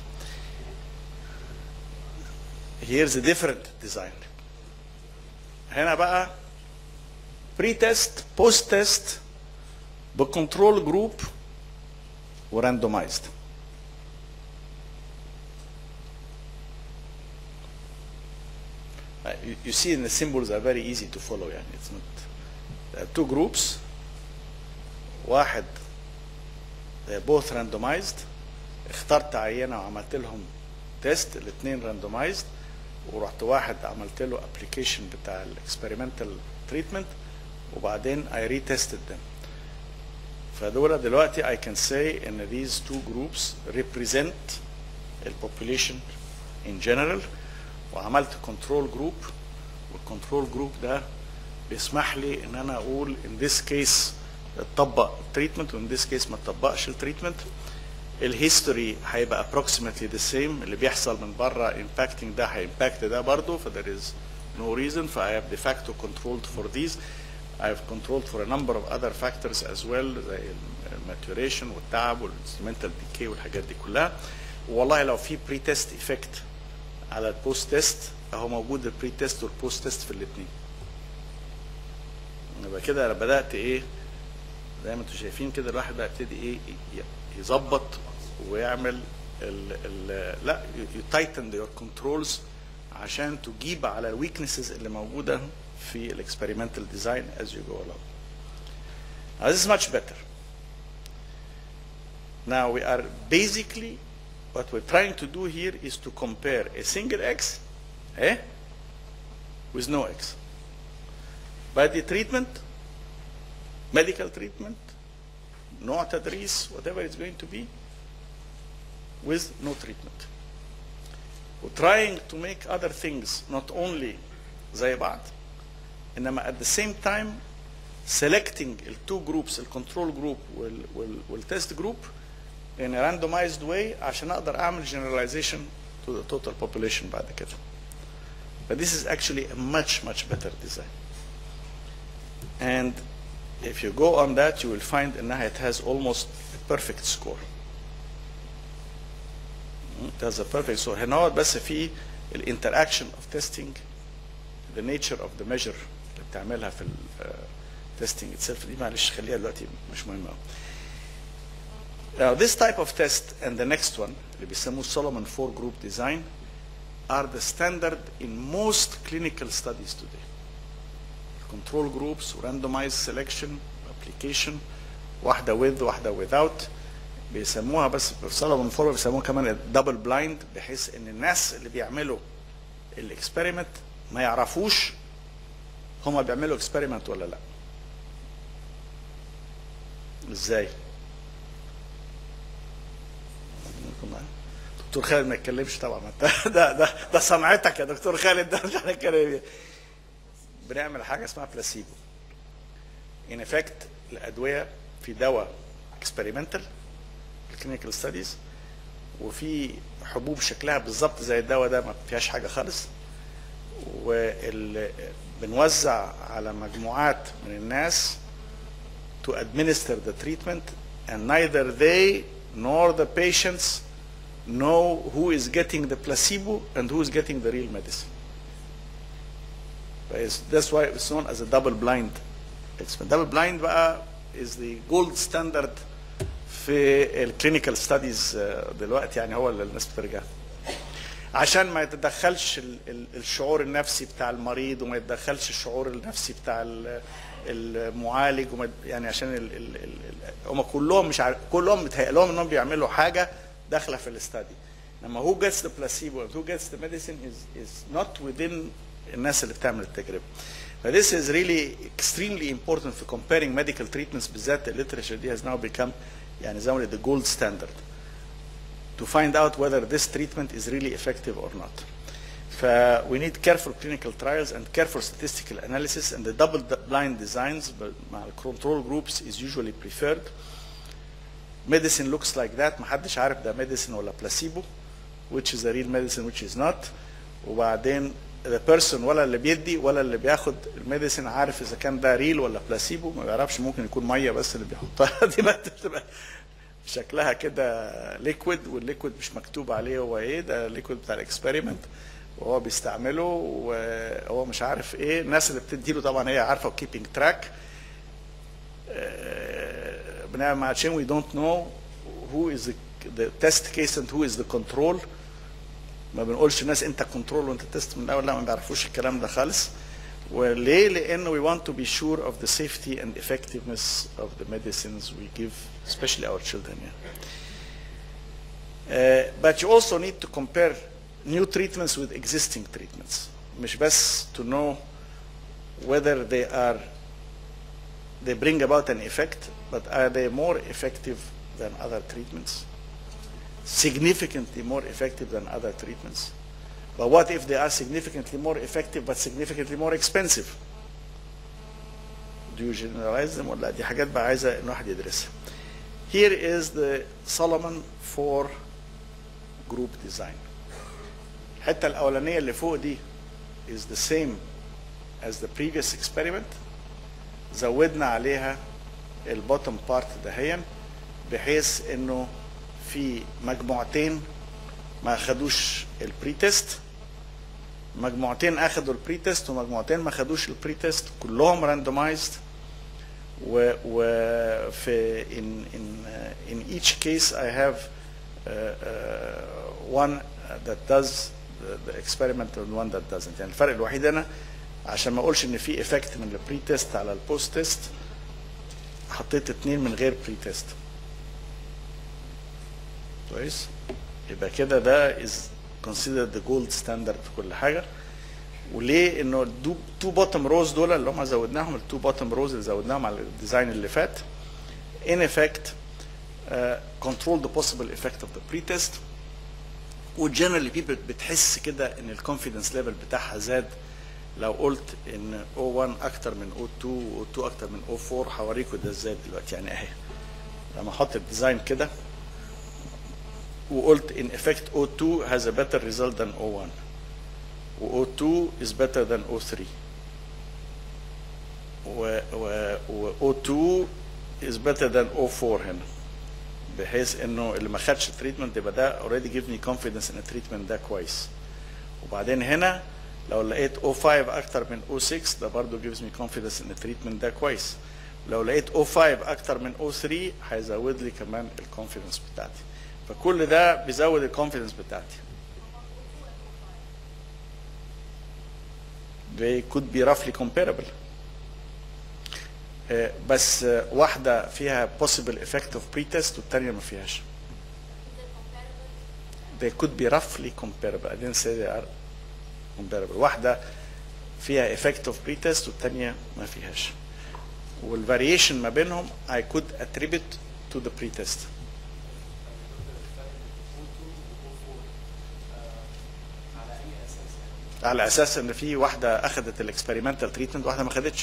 Here's a different design. هنا بقى pre-test post-test بكنترول جروب وراندومايزد you, you see in the symbols are very easy to follow يعني it's not there are two groups واحد they're both randomized اخترت عينه وعملت لهم تيست الاثنين randomized ورحت واحد عملت له ابلكيشن بتاع الاكسبيرمنتال تريتمنت وبعدين I retested them فدول دلوقتي I can say ان these two groups represent the population in general وعملت كنترول جروب والكنترول جروب ده بيسمح لي ان انا اقول in this case اتطبق التريتمنت وان this case ما اتطبقش التريتمنت الهيستوري هيبقى approximately the same اللي بيحصل من بره impacting ده هيمباكت ده برضه ف there is no reason ف I have de facto controlled for these I have controlled for a number of other factors as well زي الماتوريشن والتعب والانسترومنتال ديكي والحاجات دي كلها والله لو في بري تيست ايفكت على البوست تيست اهو موجود البري تيست والبوست تيست في الاثنين يبقى كده انا بدات ايه زي ما انتم شايفين كده الواحد بقى يبتدي ايه ي- يظبط ويعمل ال ال لا يتايتن يور كنترولز عشان تجيب على الويكنسز اللي موجوده في الاكسبيرمنتال ديزاين as you go along. Now this is much better. Now we are basically what we're trying to do here is to compare a single X eh, with no X. By the treatment, medical treatment, نوع تدريس whatever it's going to be with no treatment. We're trying to make other things not only زي بعض انما at the same time selecting the two groups الكنترول جروب والتست جروب in a randomized way عشان اقدر اعمل generalization to the total population بعد كده. But this is actually a much much better design. And if you go on that you will find انها it has almost a perfect score. It has a perfect score. هنا هو بس في الانتراكشن of testing the nature of the measure اللي بتعملها في التستنج itself دي معلش خليها دلوقتي مش مهمه قوي. Now this type of test and the next one اللي بيسموه Solomon 4 group design are the standard in most clinical studies today. Control groups, randomized selection, application, واحدة with واحدة without بيسموها بس في Solomon 4 بيسموها كمان double blind بحيث ان الناس اللي بيعملوا الاكسبيرمنت ما يعرفوش هما بيعملوا اكسبيرمنت ولا لا ازاي دكتور خالد ما يتكلمش طبعا ما انت- ده ده ده صنعتك يا دكتور خالد ده مش هنتكلم بنعمل حاجه اسمها بلاسيبو ان افكت الادويه في دواء اكسبيرمنتال الكلينيكال ستاديز وفي حبوب شكلها بالظبط زي الدواء ده ما فيهاش حاجه خالص وال بنوزع على مجموعات من الناس to administer the treatment and neither they nor the patients know who is getting the placebo and who is getting the real medicine. It's- That's why it's known as a double blind experiment. Double blind بقى is the gold standard في الكلينيكال ستاديز دلوقتي يعني هو اللي الناس بترجع عشان ما يتدخلش ال- ال- الشعور النفسي بتاع المريض وما يتدخلش الشعور النفسي بتاع ال- المعالج وما يعني عشان ال ال ال هم كلهم مش عارف كلهم متهيأ لهم انهم بيعملوا حاجه داخله في الاستادي لما who gets the placebo and who gets the medicine is is not within الناس اللي بتعمل التجربه. فthis is really extremely important for comparing medical treatments بالذات الليترشر دي has now become يعني زي ما قلت the gold standard. to find out whether this treatment is really effective or not. ف we need careful clinical trials and careful statistical analysis and the double blind designs مع control groups is usually preferred. Medicine looks like that محدش عارف ده medicine ولا placebo which is the real medicine which is not وبعدين the person ولا اللي بيدي ولا اللي بياخد الميديسين عارف اذا كان ده ريل ولا بلاسيبو ما بيعرفش ممكن يكون ميه بس اللي بيحطها دي بقى بتبقى شكلها كده ليكويد والليكويد مش مكتوب عليه هو ايه ده الليكويد بتاع الاكسبيرمنت وهو بيستعمله وهو مش عارف ايه الناس اللي بتديله طبعا هي عارفه وكيبنج تراك بنعمل مع عشان we don't know who is the, the test case and who is the control ما بنقولش الناس انت كنترول وانت تيست من الاول لا ما بيعرفوش الكلام ده خالص وليه؟ لانه we want to be sure of the safety and effectiveness of the medicines we give especially our children yeah. Uh, but you also need to compare new treatments with existing treatments مش بس to know whether they are they bring about an effect but are they more effective than other treatments significantly more effective than other treatments but what if they are significantly more effective but significantly more expensive do you generalize them ولا دي حاجات بقى عايزه ان واحد يدرسها here is the Solomon 4 group design الحته الاولانيه اللي فوق دي is the same as the previous experiment زودنا عليها البوتtom بارت دهيا بحيث انه في مجموعتين ما اخدوش البري تيست مجموعتين اخدوا البري تيست ومجموعتين ما خدوش البري تيست كلهم راندومايزد و وفي in in uh, in each case I have uh, uh, one that does the, the experiment and one that doesn't يعني الفرق الوحيد هنا عشان ما اقولش ان في ايفكت من البري تيست على البوست تيست حطيت اتنين من غير بري تيست كويس يبقى كده ده is considered the gold standard في كل حاجه وليه انه التو بوتtom روز دول اللي هم زودناهم التو بوتtom روز اللي زودناهم على الديزاين اللي فات in effect uh, control the possible effect of the pretest وجنرالي people بتحس كده ان الكونفيدنس ليفل بتاعها زاد لو قلت ان O1 اكتر من O2 و O2 اكتر من O4 هوريكم ده ازاي دلوقتي يعني اهي لما احط الديزاين كده وقلت in effect O2 has a better result than O1 و O2 is better than O3 و, و, و O2 is better than O4 هنا بحيث انه اللي ما خدش تريتمنت يبقى ده already give me confidence ان التريتمنت ده كويس وبعدين هنا لو لقيت O5 اكتر من O6 ده برضه gives me confidence ان التريتمنت ده كويس لو لقيت O5 اكتر من O3 هيزود لي كمان الكونفيدنس بتاعتي فكل ده بيزود الكونفيدنس بتاعتي they could be roughly comparable آه، بس آه، واحدة فيها possible effect of pretest والتانية ما فيهاش they could be roughly comparable I didn't say they are comparable واحدة فيها effect of pretest والتانية ما فيهاش والفاريشن ما بينهم I could attribute to the pretest على اساس ان في واحده اخذت الاكسبيرمنتال تريتمنت واحده ما خدتش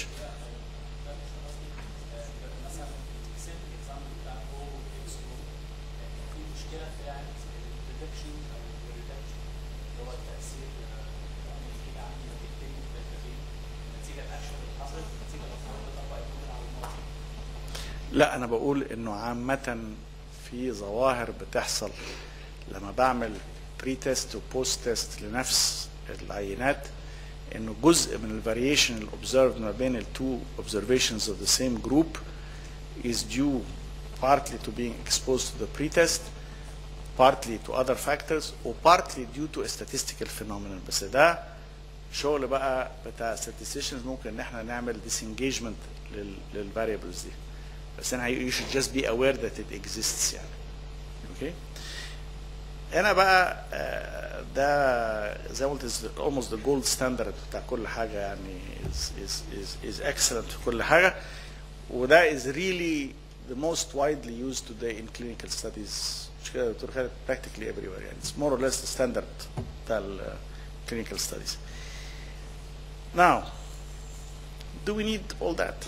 لا انا بقول انه عامه في ظواهر بتحصل لما بعمل بري تيست وبوست تيست لنفس العينات انه جزء من الفاريشن الاوبزرفد ما بين التو observations of the same group is due partly to being exposed to the pretest partly to other factors or partly due to a statistical phenomenon بس ده شغل بقى بتاع statisticians ممكن ان احنا نعمل disengagement لل للفاريبلز دي بس انا you should just be aware that it exists يعني اوكي okay? هنا بقى آه، ده زي ما قلت is almost the gold standard بتاع كل حاجه يعني is is is is excellent في كل حاجه وده is really the most widely used today in clinical studies مش كده يا دكتور خالد practically everywhere يعني it's more or less the standard بتاع ال clinical studies. Now, do we need all that?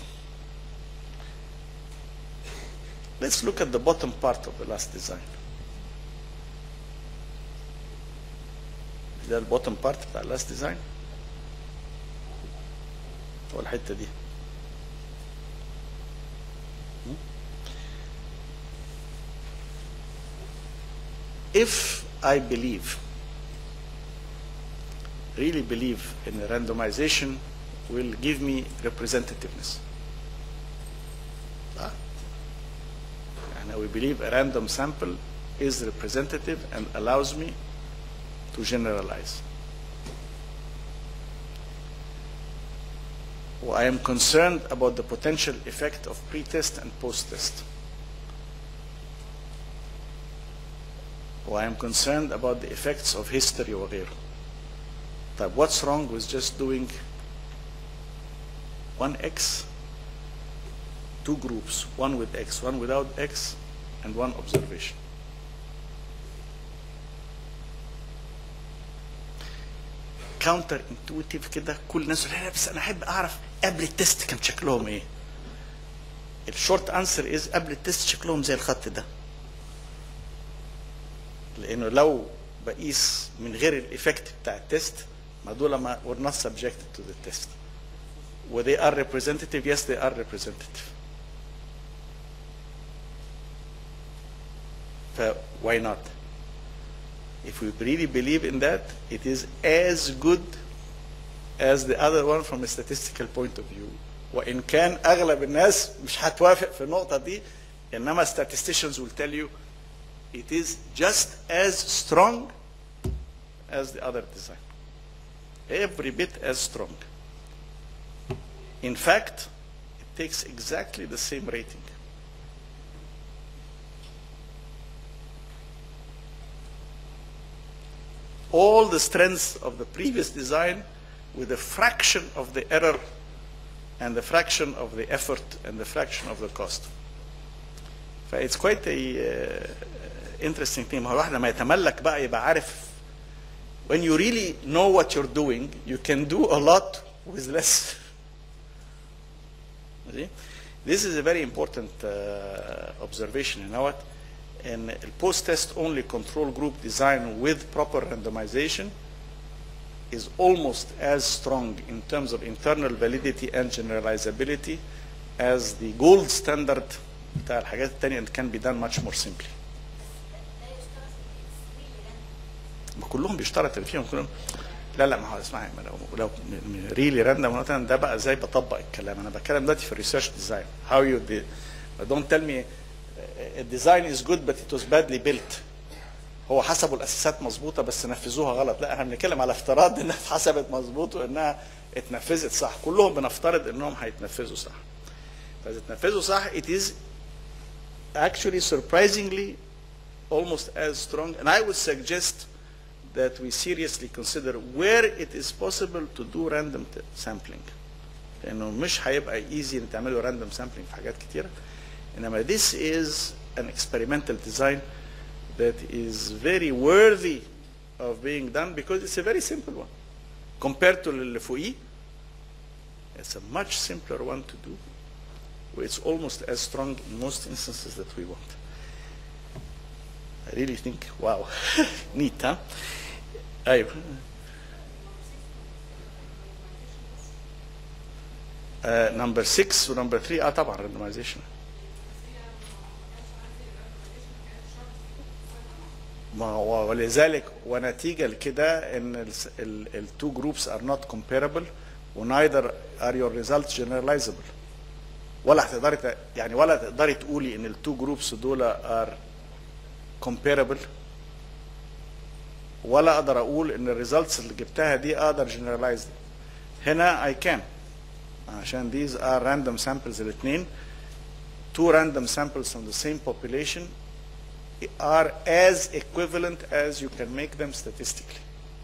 Let's look at the bottom part of the last design. ده البوتtom بارت بتاع اللاست ديزاين هو الحته دي if I believe really believe in a randomization will give me representativeness ah. and we believe a random sample is representative and allows me to generalize. Well, I am concerned about the potential effect of pre-test and post-test. و I'm concerned about the effects of history وغيره طيب what's wrong with just doing 1x two groups one with x one without x and one observation كاونتر انتويتيف كده كل الناس لا لا بس انا احب اعرف قبل التست كان شكلهم ايه الشورت انسر از قبل التست شكلهم زي الخط ده لانه لو بقيس من غير الايفكت بتاع التست ما دول ما were not subjected to the test و they are representative yes they are representative ف why not if we really believe in that it is as good as the other one from a statistical point of view وان كان اغلب الناس مش هتوافق في النقطه دي انما statisticians will tell you it is just as strong as the other design every bit as strong in fact it takes exactly the same rating all the strengths of the previous design with a fraction of the error and the fraction of the effort and the fraction of the cost. ف it's quite a uh, interesting thing. ما هو الواحد لما يتملك بقى يبقى عارف when you really know what you're doing, you can do a lot with less. See? This is a very important uh, observation. You know what? In a post-test only control group design with proper randomization is almost as strong in terms of internal validity and generalizability as the gold standard بتاع الحاجات التانية and can be done much more simply. ما كلهم بيشترط اللي فيهم كلهم لا لا ما هو اسمعي ما لو لو ريلي راندوم مثلا ده بقى ازاي بطبق الكلام انا بتكلم دلوقتي في الريسيرش ديزاين هاو يو don't tell me a design is good but it was badly built هو حسبوا الاساسات مظبوطه بس نفذوها غلط لا احنا بنتكلم على افتراض انها اتحسبت مظبوط وانها اتنفذت صح كلهم بنفترض انهم هيتنفذوا صح فاذا اتنفذوا صح it is actually surprisingly almost as strong and I would suggest that we seriously consider where it is possible to do random sampling لانه مش هيبقى easy ان تعملوا random sampling في حاجات كتيره انما this is an experimental design that is very worthy of being done because it's a very simple one compared to اللي فوقيه it's a much simpler one to do it's almost as strong in most instances that we want I really think wow neat huh ايوه نمبر 6 ونمبر 3 اه طبعا randomization ما هو ولذلك ونتيجه لكده ان التو جروبس ار نوت comparable ونايذر ار يور results generalizable ولا هتقدري ت- يعني ولا تقدري تقولي ان التو جروبس دول ار comparable ولا اقدر اقول ان الريزلتس اللي جبتها دي اقدر generalize هنا اي كان عشان these are random samples الاثنين two random samples from the same population are as equivalent as you can make them statistically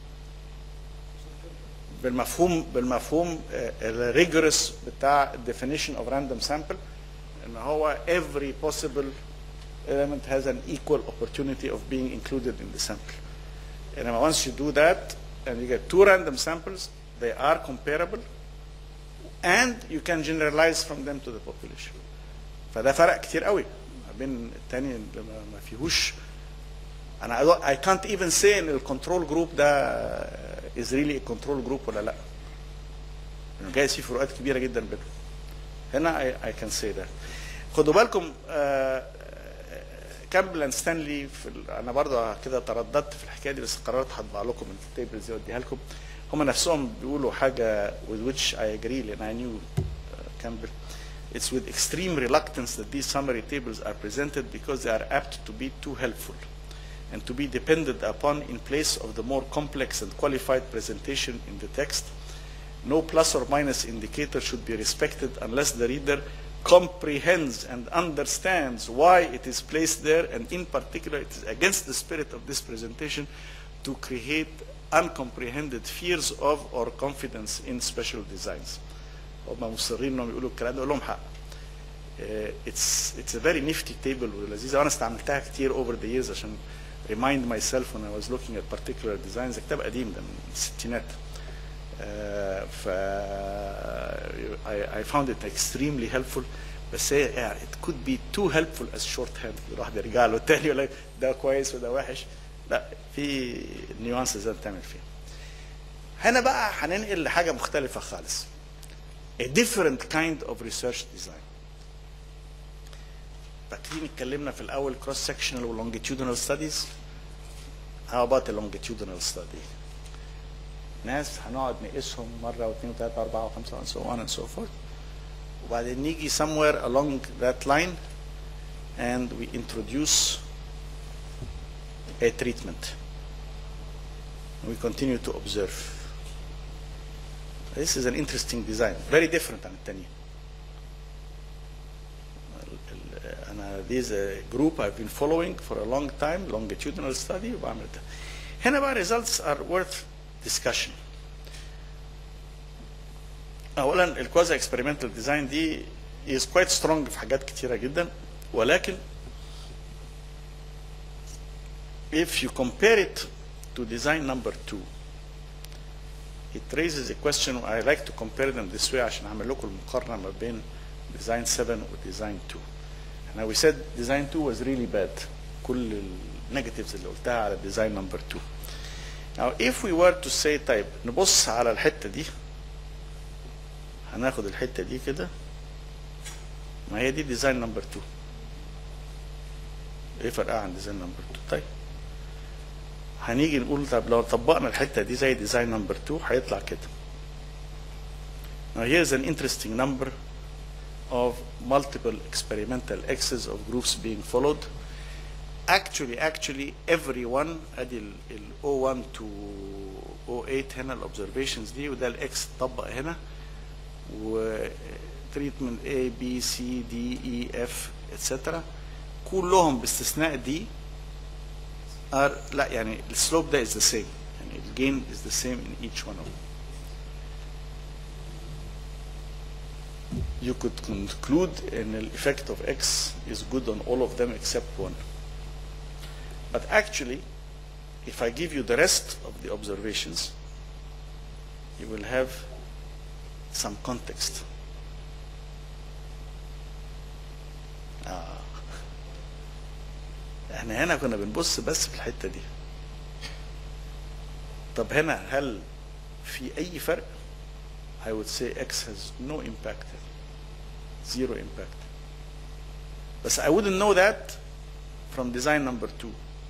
بالمفهوم بالمفهوم الريجورس بتاع definition of random sample ان هو every possible element has an equal opportunity of being included in the sample. And once you do that and you get two random samples, they are comparable and you can generalize from them to the population. فده فرق كتير قوي ما بين التاني اللي ما ما فيهوش انا I don't- I can't even say ان الكنترول جروب ده is really a control group ولا لا. لانه جايز فيه فروقات كبيره جدا بينهم. هنا I, I can say that. خدوا بالكم آه، كامبل ستانلي في ال... انا برضه كده ترددت في الحكايه دي بس قررت هطبع لكم التيبلز دي واديها لكم هم نفسهم بيقولوا حاجه with which I agree لان I knew uh, Campbell It's with extreme reluctance that these summary tables are presented because they are apt to be too helpful and to be depended upon in place of the more complex and qualified presentation in the text. No plus or minus indicator should be respected unless the reader comprehends and understands why it is placed there, and in particular, it is against the spirit of this presentation to create uncomprehended fears of or confidence in special designs. هم مصرين انهم يقولوا الكلام ده اقول لهم حق. Uh, it's it's a very nifty table ولذيذه وانا استعملتها كتير over the years عشان remind myself when I was looking at particular designs ده كتاب قديم ده من الستينات. Uh, ف I, I found it extremely helpful بس هي يعني it could be too helpful as shorthand الواحد يرجع له تاني يقول لك ده كويس وده وحش لا في نيوانسز لازم تعمل فيها. هنا بقى هننقل لحاجه مختلفه خالص. A different kind of research design. فاكرين اتكلمنا في الاول cross sectional و longitudinal studies how about a longitudinal study ناس هنقعد نقيسهم مره واثنين وثلاثه واربعه وخمسه and so on and so forth وبعدين نيجي somewhere along that line and we introduce a treatment we continue to observe this is an interesting design very different عن التانيين انا these a group I've been following for a long time longitudinal study وبعمل ده هنا بقى results are worth discussion اولا الكوازا اكسبيرمنتال ديزاين دي is quite strong في حاجات كتيره جدا ولكن if you compare it to design number two it raises a question I like to compare them this way عشان اعمل لكم المقارنه ما بين design 7 و design 2 Now we said design 2 was really bad كل النيجاتيفز اللي قلتها على design number 2 Now if we were to say طيب نبص على الحته دي هناخد الحته دي كده ما هي دي ديزاين نمبر 2 ايه فرقها عن ديزاين نمبر 2 طيب هنيجي نقول طب لو طبقنا الحته دي زي ديزاين نمبر 2 هيطلع كده Now here's an interesting number of multiple experimental X's of groups being followed. Actually, actually, everyone ادي ال ال O1 to O8 هنا الobservations دي وده الاكس اتطبق هنا و treatment A B C D E F etc. كلهم باستثناء دي are لا يعني السلوب ده is the same يعني الجين is the same in each one of them. you could conclude an effect of X is good on all of them except one. But actually, if I give you the rest of the observations, you will have some context. آه. احنا هنا كنا بنبص بس في الحتة دي. طب هنا هل في أي فرق؟ I would say X has no impact, zero impact. But I wouldn't know that from design number two.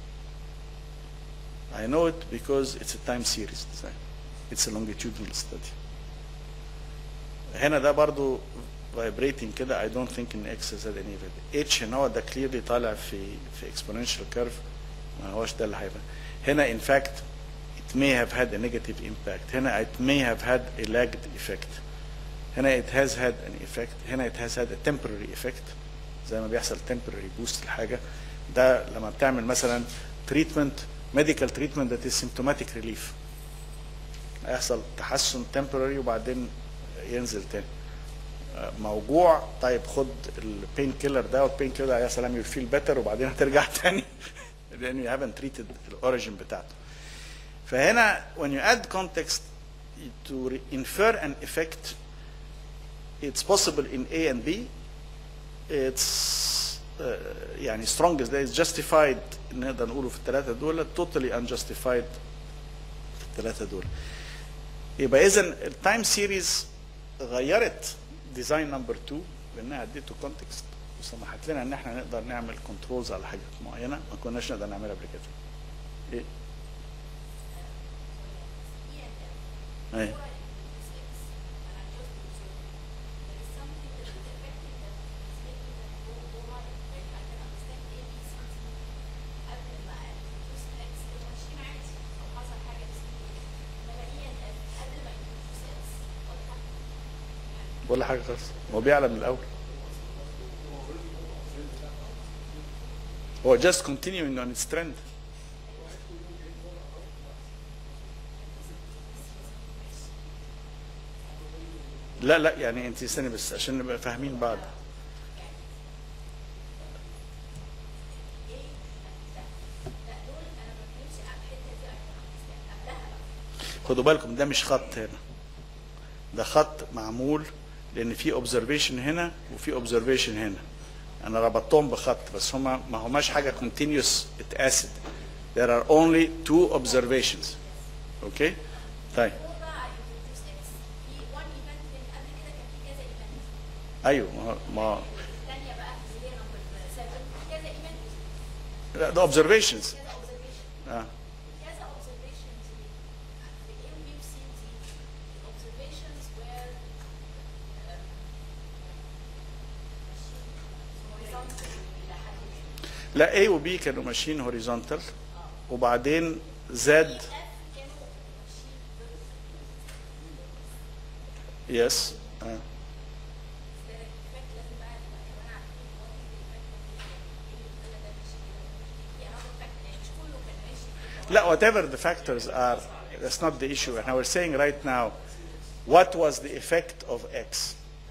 I know it because it's a time series design. It's a longitudinal study. هنا ده برضو vibrating كده I don't think in X has had any effect. H هنا هو ده clearly طالع في في exponential curve ما هوش ده اللي هيبقى. هنا in fact it may have had a negative impact. هنا it may have had a lagged effect. هنا it has had an effect. هنا it has had a temporary effect. زي ما بيحصل temporary boost الحاجة. ده لما بتعمل مثلا treatment medical treatment that is symptomatic relief. هيحصل تحسن temporary وبعدين ينزل تاني. موجوع طيب خد البين كيلر ده والبين كيلر ده يا سلام يو فيل بيتر وبعدين هترجع تاني لان يو هافنت تريتد الاوريجن بتاعته. فهنا when you add context to infer an effect it's possible in A and B it's uh, يعني strongest that is justified نقدر نقوله في الثلاثة دول totally unjustified في الثلاثة دول يبقى إذا التايم سيريز غيرت ديزاين نمبر 2 لأنها اديته كونتكست وسمحت لنا إن احنا نقدر نعمل كنترولز على حاجات معينة ما كناش نقدر نعملها قبل كده. إيه؟ ايه ولا حاجه خالص هو بيعلم من الاول هو just continuing on its trend لا لا يعني انت استني بس عشان نبقى فاهمين بعض خدوا بالكم ده مش خط هنا ده خط معمول لان في اوبزرفيشن هنا وفي اوبزرفيشن هنا انا ربطتهم بخط بس هما ما هماش حاجه continuous اتقاست there are only two observations اوكي طيب ايوه ما- ما لا ده observations اه لا A و B كانوا ماشيين هوريزونتال وبعدين زاد يس آه. لا whatever the factors are that's not the issue and we're saying right now what was the effect of X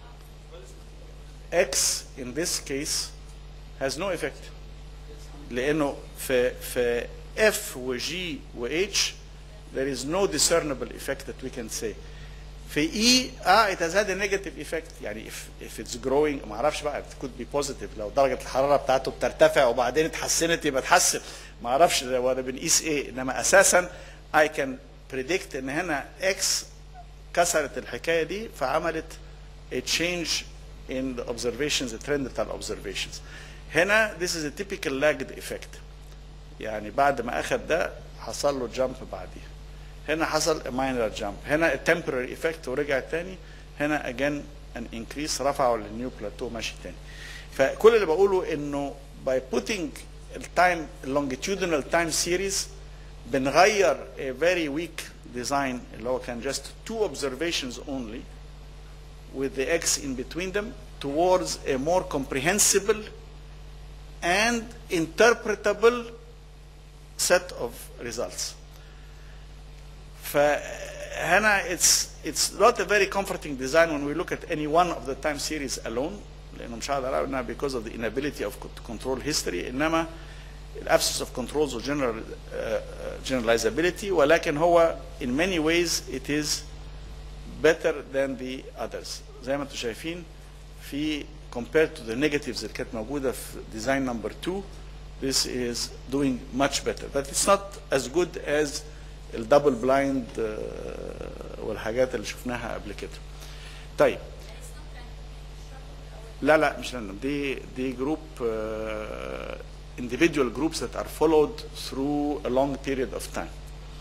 X in this case has no effect لانه في في F و G و H there is no discernible effect that we can say في E اه it has had a negative effect يعني if if it's growing ما اعرفش بقى it could be positive لو درجة الحرارة بتاعته بترتفع وبعدين اتحسنت يبقى اتحسن ما اعرفش ده ولا بنقيس ايه انما اساسا I can predict ان هنا X كسرت الحكاية دي فعملت a change in the observations the trend بتاع observations هنا this is a typical lagged effect يعني بعد ما اخد ده حصل له جامب بعديها هنا حصل a minor jump هنا a temporary effect ورجع تاني هنا again an increase رفعه للنيو بلاتو ماشي تاني فكل اللي بقوله انه by putting التايم longitudinal time series بنغير a very weak design اللي هو كان just two observations only with the x in between them towards a more comprehensible and interpretable set of results. فهنا it's it's not a very comforting design when we look at any one of the time series alone لانه مش هقدر اقول انها because of the inability of co- to control history انما absence of controls or general uh, uh, generalizability ولكن هو in many ways it is better than the others زي ما انتم شايفين في compared to the negatives اللي كانت موجوده في design number 2 this is doing much better but it's not as good as الدبل بلايند والحاجات اللي شفناها قبل كده طيب لا لا مش random دي دي جروب individual groups that are followed through a long period of time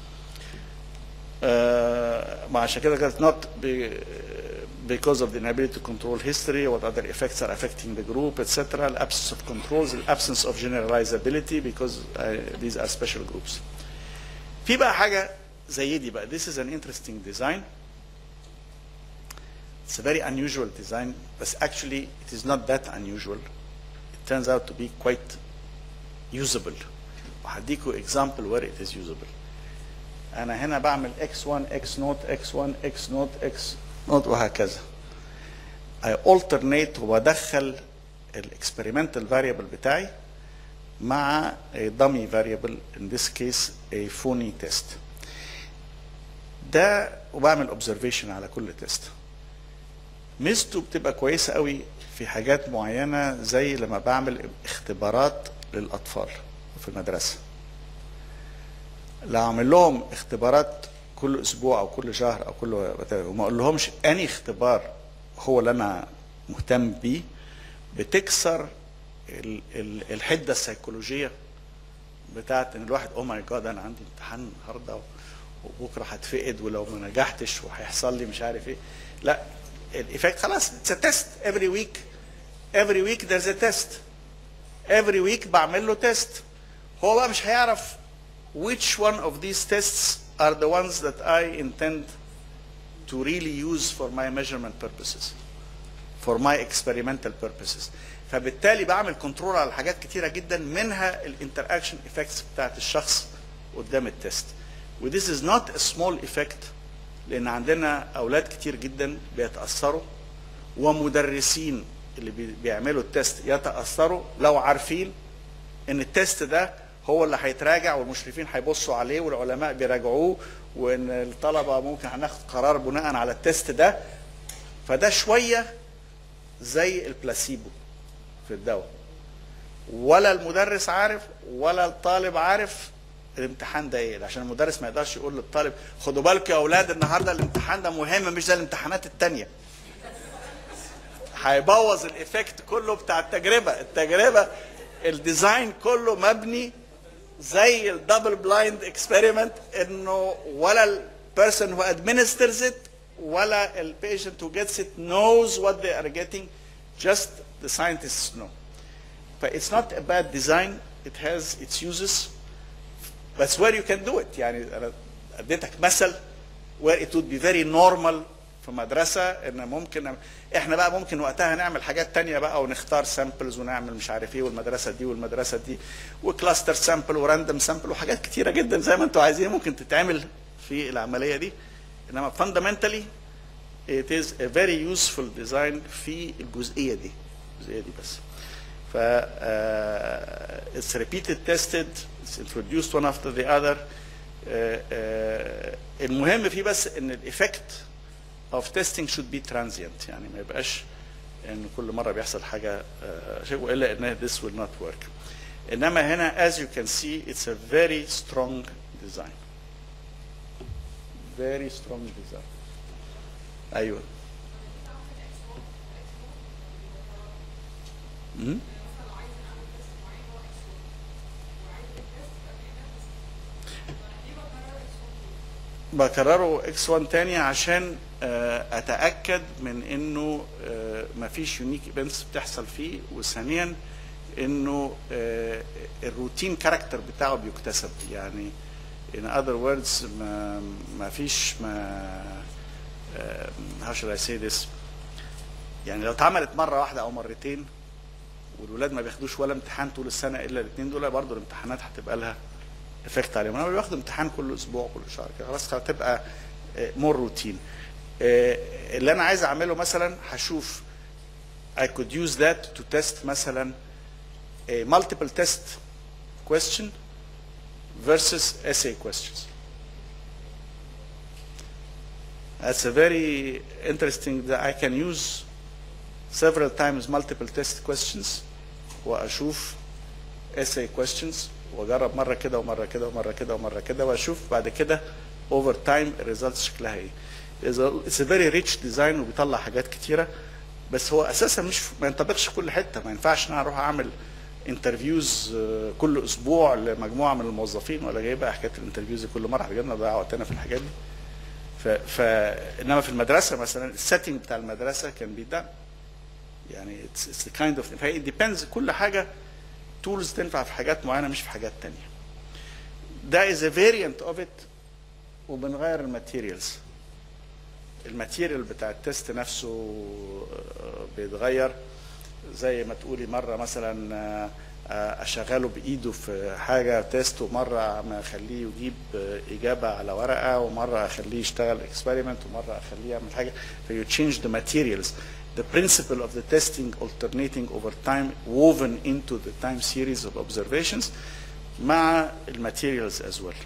uh, ما عشان كده كانت not be, because of the inability to control history what other effects are affecting the group etc the absence of controls the absence of generalizability because uh, these are special groups في بقى حاجة زي دي بقى this is an interesting design it's a very unusual design but actually it is not that unusual it turns out to be quite usable وهديكوا example where it is usable انا هنا بعمل x1 x نوت x1 x نوت x نوت وهكذا I alternate وبدخل الاكسبيرمنتال variable بتاعي مع a dummy variable in this case a phony test ده وبعمل observation على كل تيست ميزته بتبقى كويسه قوي في حاجات معينه زي لما بعمل اختبارات للاطفال في المدرسه لو اعمل لهم اختبارات كل اسبوع او كل شهر او كل وما اقول لهمش اني اختبار هو اللي انا مهتم بيه بتكسر ال- ال- الحده السيكولوجيه بتاعت ان الواحد او ماي جاد انا عندي امتحان النهارده وبكره هتفقد ولو ما نجحتش وهيحصل لي مش عارف ايه لا الايفكت خلاص اتس تيست افري ويك افري ويك there's a test every week بعمل له تيست هو بقى مش هيعرف which one of these tests are the ones that I intend to really use for my measurement purposes for my experimental purposes فبالتالي بعمل كنترول على حاجات كتيره جدا منها الانتر اكشن افكتس بتاعت الشخص قدام التست وذيس از نوت ا سمول افكت لان عندنا اولاد كتير جدا بيتاثروا ومدرسين اللي بي- بيعملوا التست يتاثروا لو عارفين ان التست ده هو اللي هيتراجع والمشرفين هيبصوا عليه والعلماء بيراجعوه وان الطلبه ممكن هناخد قرار بناء على التست ده فده شويه زي البلاسيبو في الدواء ولا المدرس عارف ولا الطالب عارف الامتحان ده ايه عشان المدرس ما يقدرش يقول للطالب خدوا بالكم يا اولاد النهارده الامتحان ده مهم مش زي الامتحانات التانية هيبوظ الايفكت كله بتاع التجربه التجربه الديزاين كله مبني زي الدبل بلايند اكسبيرمنت انه ولا البيرسون who administers it ولا البيشنت who gets it knows what they are getting just the scientists know but it's not a bad design it has its uses That's where you can do it يعني انا اديتك مثل where it would be very normal في مدرسة ان ممكن احنا بقى ممكن وقتها نعمل حاجات تانية بقى ونختار سامبلز ونعمل مش عارف ايه والمدرسة دي والمدرسة دي وكلاستر سامبل وراندوم سامبل وحاجات كتيرة جدا زي ما انتوا عايزين ممكن تتعمل في العملية دي انما fundamentally it is a very useful design في الجزئية دي الجزئية دي بس ف uh, it's repeated tested it's introduced one after the other uh, uh, المهم فيه بس ان الايفكت of testing should be transient يعني ما يبقاش ان كل مره بيحصل حاجه uh, شيء والا ان this will not work انما هنا as you can see it's a very strong design very strong design ايوه مم. بكرره اكس 1 تاني عشان آه، اتاكد من انه آه، مفيش يونيك ايفنتس بتحصل فيه وثانيا انه آه، الروتين كاركتر بتاعه بيكتسب يعني in other words ما ما فيش ما آه، how should I say this يعني لو اتعملت مره واحده او مرتين والولاد ما بياخدوش ولا امتحان طول السنه الا الاثنين دول برضه الامتحانات هتبقى لها افكت عليهم انا بياخدوا امتحان كل اسبوع كل شهر كده خلاص هتبقى مور روتين اللي انا عايز اعمله مثلا هشوف I could use that to test مثلا a multiple test question versus essay questions. That's a very interesting that I can use several times multiple test questions واشوف essay questions واجرب مره كده ومره كده ومره كده ومره كده واشوف بعد كده over time الريزلتس شكلها ايه. It's a very rich design وبيطلع حاجات كتيره بس هو اساسا مش ما ينطبقش في كل حته ما ينفعش ان انا اروح اعمل انترفيوز كل اسبوع لمجموعه من الموظفين ولا جاي بقى حكايه الانترفيوز دي كل مره هتجيبنا نضيع وقتنا في الحاجات دي. ف... ف انما في المدرسه مثلا السيتنج بتاع المدرسه كان بيدعم يعني اتس اتس كايند اوف فهي ديبيندز كل حاجه تولز تنفع في حاجات معينه مش في حاجات تانية ده از ا فاريانت اوف ات وبنغير الماتيريالز الماتيريال بتاع التست نفسه آه، بيتغير زي ما تقولي مره مثلا آه، آه، اشغله بايده في حاجه تيست ومره ما اخليه يجيب آه، اجابه على ورقه ومره اخليه يشتغل اكسبيرمنت ومره اخليه يعمل حاجه فيو تشينج ذا materials the principle of the testing alternating over time woven into the time series of observations مع الماتيريالز as well.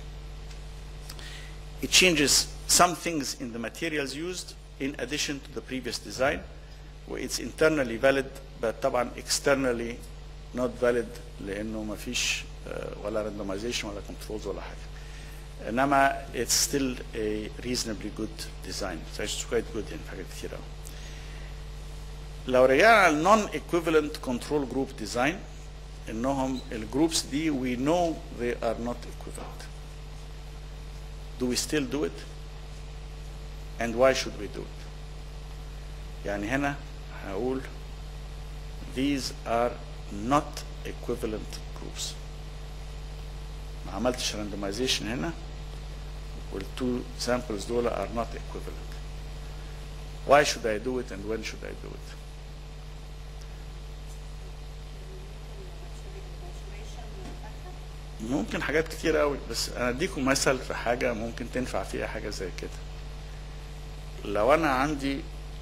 It changes some things in the materials used in addition to the previous design where it's internally valid but طبعا externally not valid لانه ما فيش ولا randomization ولا controls ولا حاجه. انما it's still a reasonably good design. So it's quite good يعني في حاجات كتير قوي. لو رجعنا للنون equivalent control group design انهم الجروبس دي we know they are not equivalent. Do we still do it? And why should we do it? يعني هنا هقول these are not equivalent groups. ما عملتش randomization هنا والتو samples دول are not equivalent. Why should I do it and when should I do it? ممكن حاجات كتير قوي بس انا اديكم مثل في حاجه ممكن تنفع فيها حاجه زي كده لو انا عندي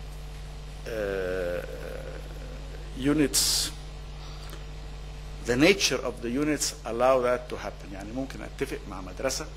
units the nature of the units allow that to happen يعني ممكن اتفق مع مدرسه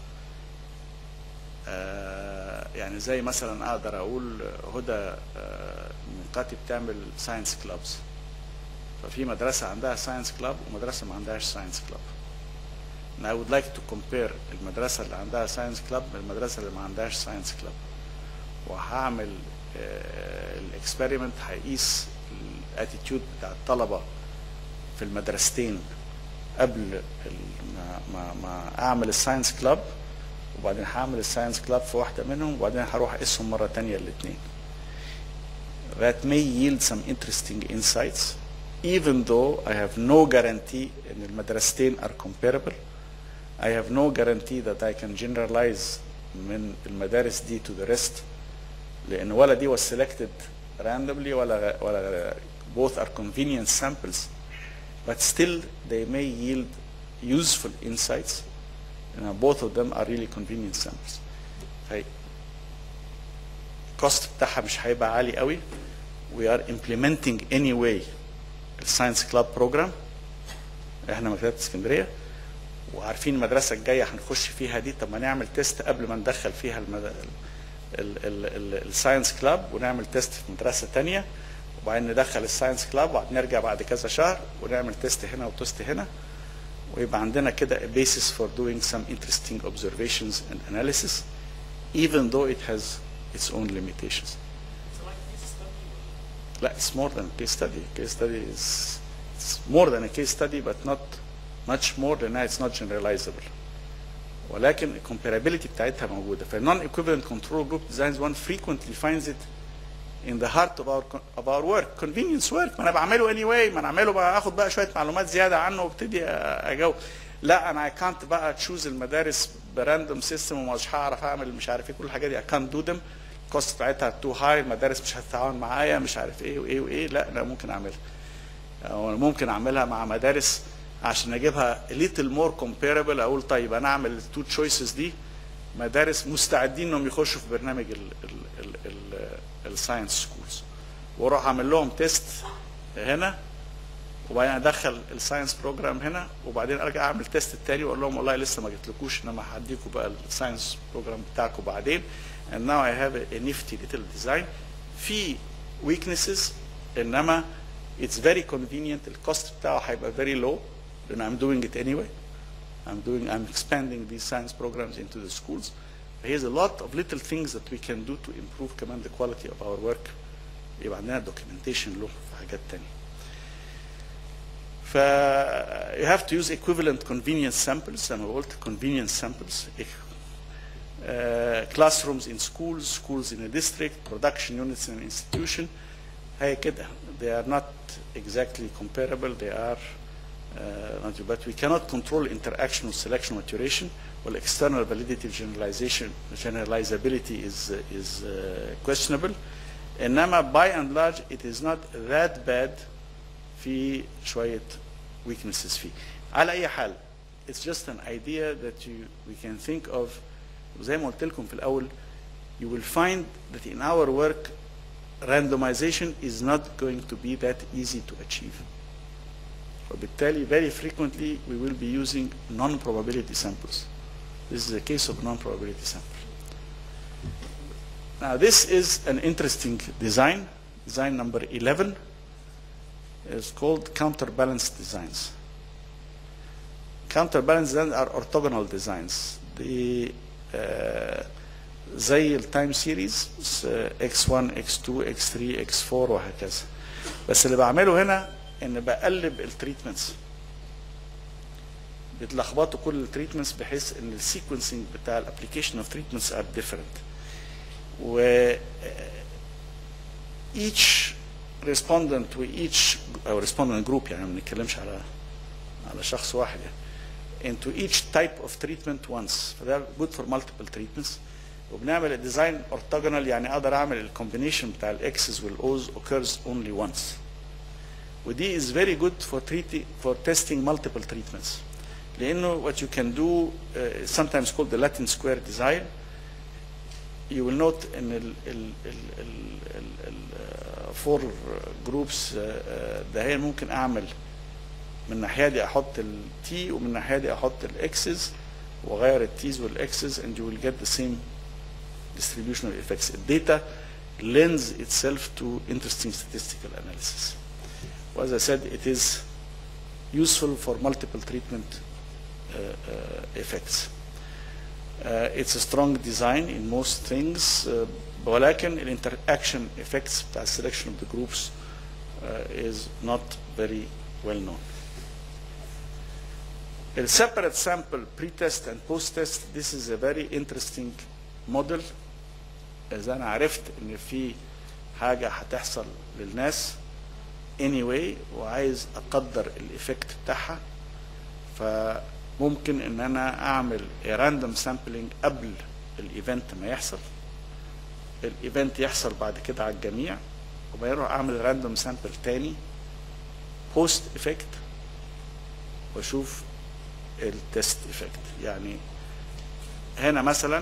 آه، يعني زي مثلا اقدر اقول هدى آه، منقاتي بتعمل ساينس كلابز ففي مدرسه عندها ساينس كلاب ومدرسه ما عندهاش ساينس كلاب and I would like to compare المدرسه اللي عندها ساينس كلاب بالمدرسه اللي ما عندهاش ساينس كلاب وهعمل الاكسبيرمنت هيقيس الاتيتيود بتاع الطلبه في المدرستين قبل ال- ما, ما, ما اعمل الساينس كلاب وبعدين هعمل الساينس كلاب في واحده منهم وبعدين هروح اقيسهم مره تانية الاثنين that may yield some interesting insights even though I have no guarantee ان المدرستين are comparable I have no guarantee that I can generalize من المدارس دي to the rest لان ولا دي was selected randomly ولا ولا both are convenience samples but still they may yield useful insights and both of them are really convenience samples فهي الكوست بتاعها مش هيبقى عالي قوي we are implementing anyway الساينس كلاب بروجرام احنا مكتبه اسكندريه وعارفين المدرسه الجايه هنخش فيها دي طب ما نعمل تيست قبل ما ندخل فيها المد... الساينس كلاب ونعمل تيست في مدرسه تانية وبعدين ندخل الساينس كلاب وبعدين نرجع بعد كذا شهر ونعمل تيست هنا وتيست هنا ويبقى عندنا كده a basis for doing some interesting observations and analysis even though it has its own limitations. لا it's more than a case study. Case study is it's more than a case study but not much more than that it's not generalizable. ولكن الكومبارابيلتي بتاعتها موجوده فالنون equivalent control group designs one frequently finds it in the heart of our of our work convenience work ما انا بعمله anyway ما انا اعمله بقى اخد بقى شويه معلومات زياده عنه وابتدي اجاوب لا انا I can't بقى تشوز المدارس براندوم سيستم ومش هعرف اعمل مش عارف ايه كل الحاجات دي I can't do them الكوست بتاعتها تو هاي المدارس مش هتتعاون معايا مش عارف ايه وايه وايه لا انا ممكن اعملها او ممكن اعملها مع مدارس عشان اجيبها little more comparable اقول طيب انا اعمل التو تشويسز دي مدارس مستعدين انهم يخشوا في برنامج الساينس سكولز واروح اعمل لهم تيست هنا وبعدين ادخل الساينس بروجرام هنا وبعدين ارجع اعمل تيست التاني واقول لهم والله لسه ما جبتلكوش انما هديكم بقى الساينس بروجرام بتاعكم بعدين and now I have a, a nifty little design في weaknesses انما it's very convenient الكوست بتاعه هيبقى very low لان I'm doing it anyway I'm doing I'm expanding these science programs into the schools here's a lot of little things that we can do to improve كمان the quality of our work يبقى عندنا documentation له في حاجات تانية ف you have to use equivalent convenience samples زي ما قلت convenience samples uh, classrooms in schools schools in a district production units in an institution هي كده they are not exactly comparable they are uh, not, but we cannot control interaction with selection maturation well external validity of generalization generalizability is is uh, questionable انما by and large it is not that bad في شويه weaknesses فيه على اي حال it's just an idea that you we can think of زي ما قلت لكم في الاول you will find that in our work randomization is not going to be that easy to achieve وبالتالي very frequently we will be using non-probability samples this is a case of non-probability sample now this is an interesting design design number 11 is called counterbalance designs counterbalance designs are orthogonal designs the uh, زي التايم سيريز x1 x2 x3 x4 وهكذا بس اللي بعمله هنا ان بقلب التريتمنتس بيتلخبطوا كل التريتمنتس بحيث ان السيكونسنج بتاع الابلكيشن اوف تريتمنتس ار ديفرنت و each respondent و each او respondent group يعني ما بنتكلمش على على شخص واحد يعني into each type of treatment once فده good for multiple treatments وبنعمل الديزاين orthogonal يعني اقدر اعمل الكومبينيشن بتاع الاكسس والاوز occurs only once ودي is very good for treating for testing multiple treatments لانه what you can do uh, sometimes called the Latin square design you will note ان ال ال ال ال ال ال four groups uh, uh, ده هي ممكن اعمل من الناحيه دي احط التي ومن الناحيه دي احط الاكسز واغير التيز والاكسز and you will get the same distribution of effects. Data lends itself to interesting statistical analysis. Well, as I said, it is useful for multiple treatment uh, uh, effects. Uh, it's a strong design in most things uh, ولكن الانتراكشن effects بتاع selection of the groups uh, is not very well known. A separate sample pre-test and post-test this is a very interesting model اذا انا عرفت ان في حاجه هتحصل للناس anyway وعايز اقدر الايفكت بتاعها فممكن ان انا اعمل راندوم سامبلنج قبل الايفنت ما يحصل الايفنت يحصل بعد كده على الجميع وبعدين اروح اعمل راندوم سامبل تاني بوست افكت واشوف التست افكت يعني هنا مثلا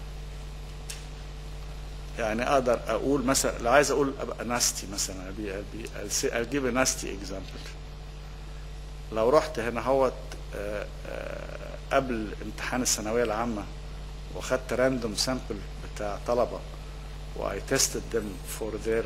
يعني اقدر اقول مثلا لو عايز اقول ابقى ناستي مثلا اجيب ناستي اكزامبل لو رحت هنا هوت آه، آه، قبل امتحان الثانويه العامه واخدت راندوم سامبل بتاع طلبه واي تيستد them فور their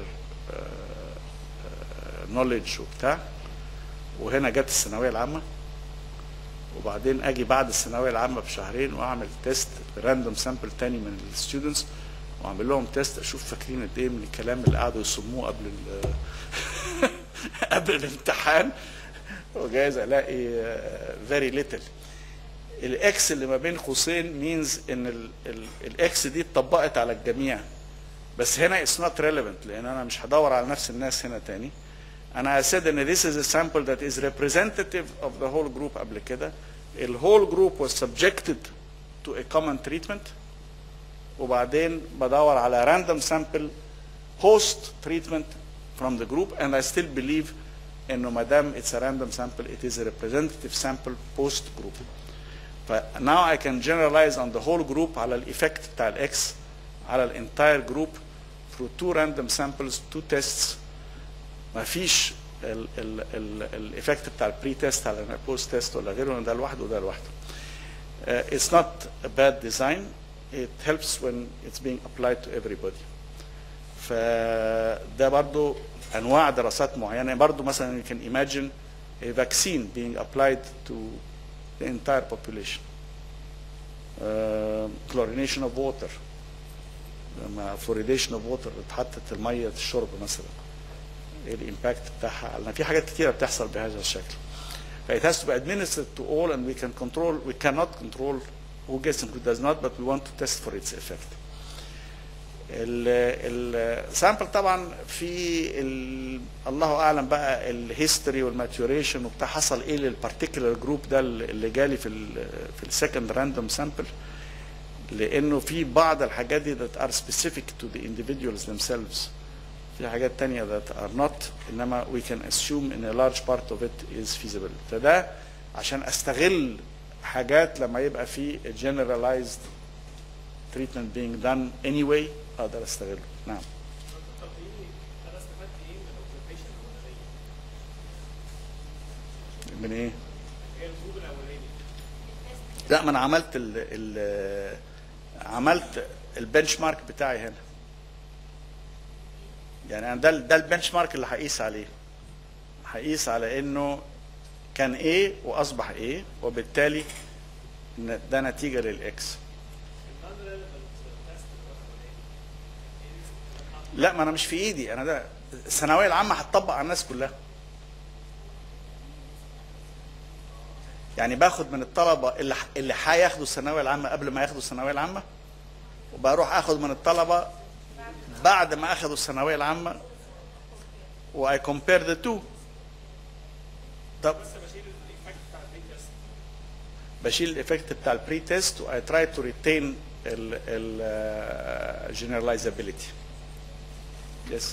knowledge وبتاع وهنا جت الثانويه العامه وبعدين اجي بعد الثانويه العامه بشهرين واعمل تيست راندوم سامبل تاني من الستودنتس واعمل لهم تيست اشوف فاكرين قد ايه من الكلام اللي قعدوا يصموه قبل ال قبل الامتحان وجايز الاقي فيري ليتل الاكس اللي ما بين قوسين مينز ان الاكس دي اتطبقت على الجميع بس هنا اتس نوت ريليفنت لان انا مش هدور على نفس الناس هنا تاني انا said ان this is a sample that is representative of the whole group قبل كده ال whole group was subjected to a common treatment وبعدين بدور على random sample post treatment from the group and I still believe انه ما دام it's a random sample it is a representative sample post group ف now I can generalize on the whole group على الايفكت بتاع الاكس على الانتاير جروب through two random samples two tests ما فيش الايفكت بتاع البري تيست على البوست تيست ولا غيره ده لوحده وده لوحده. Uh, it's not a bad design. It helps when it's being applied to everybody. فده برضو انواع دراسات معينه برضو مثلا you can imagine a vaccine being applied to the entire population. Uh, chlorination of water لما fluoridation of water اتحطت الميه الشرب مثلا ايه الامباكت بتاعها لان في حاجات كتيره بتحصل بهذا الشكل. ف it has to be administered to all and we can control we cannot control who gets and who does not but we want to test for its effect. السامبل طبعا في ال الله اعلم بقى الهيستوري والماتيوريشن وبتاع حصل ايه للبارتيكولار جروب ده اللي جالي في ال في السكند راندوم سامبل لانه في بعض الحاجات دي that are specific to the individuals themselves في حاجات تانية that are not انما we can assume in a large part of it is feasible فده عشان استغل حاجات لما يبقى في generalized treatment being done anyway اقدر استغله نعم طب ايه انا استفدت ايه من الاوبزرفيشن الاولانيه؟ من ايه؟ هي الجروب الاولاني لا ما انا عملت ال ال عملت البنش مارك بتاعي هنا يعني انا ده ده البنش مارك اللي هقيس عليه هقيس على انه كان ايه واصبح ايه وبالتالي ن- ده نتيجه للاكس النون ريليفنت تيست الاولاني لا ما انا مش في ايدي انا ده الثانويه العامه هتطبق على الناس كلها يعني باخد من الطلبه اللي ح- اللي هياخدوا الثانويه العامه قبل ما ياخدوا الثانويه العامه وبروح اخد من الطلبه بعد ما اخدوا الثانويه العامه واي كومبير ذا تو طب بس بشيل الايفكت بتاع البري تيست بشيل الايفكت بتاع البري تيست واي تراي تو ريتين ال generalizability يس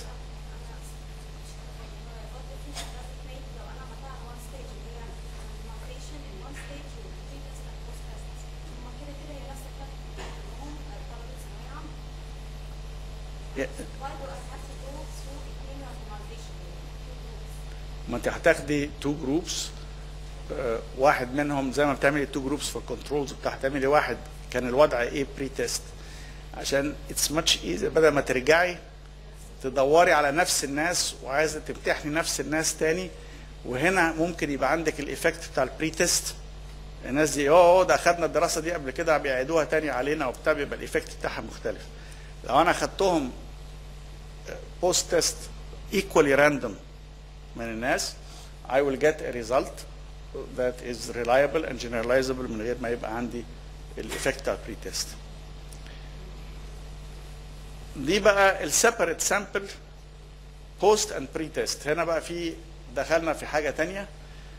لو انا عملتها على one stage اللي هي randomization in one stage و three Why do I have to go through equilibrium optimization? Two groups. ما انت هتاخدي تو جروبس واحد منهم زي ما بتعملي تو جروبس في الكنترولز بتاع هتعملي واحد كان الوضع ايه بري تيست عشان اتس ماتش ايزي بدل ما ترجعي تدوري على نفس الناس وعايزه تمتحني نفس الناس تاني وهنا ممكن يبقى عندك الايفكت بتاع البري تيست الناس دي اه ده اخدنا الدراسه دي قبل كده بيعيدوها تاني علينا وبتاع بيبقى الايفكت بتاعها مختلف لو انا خدتهم بوست تيست equally random من الناس I will get a result that is reliable and generalizable من غير ما يبقى عندي الايفكت بتاع البري تيست دي بقى السيبريت سامبل بوست اند بري تيست هنا بقى في دخلنا في حاجه تانية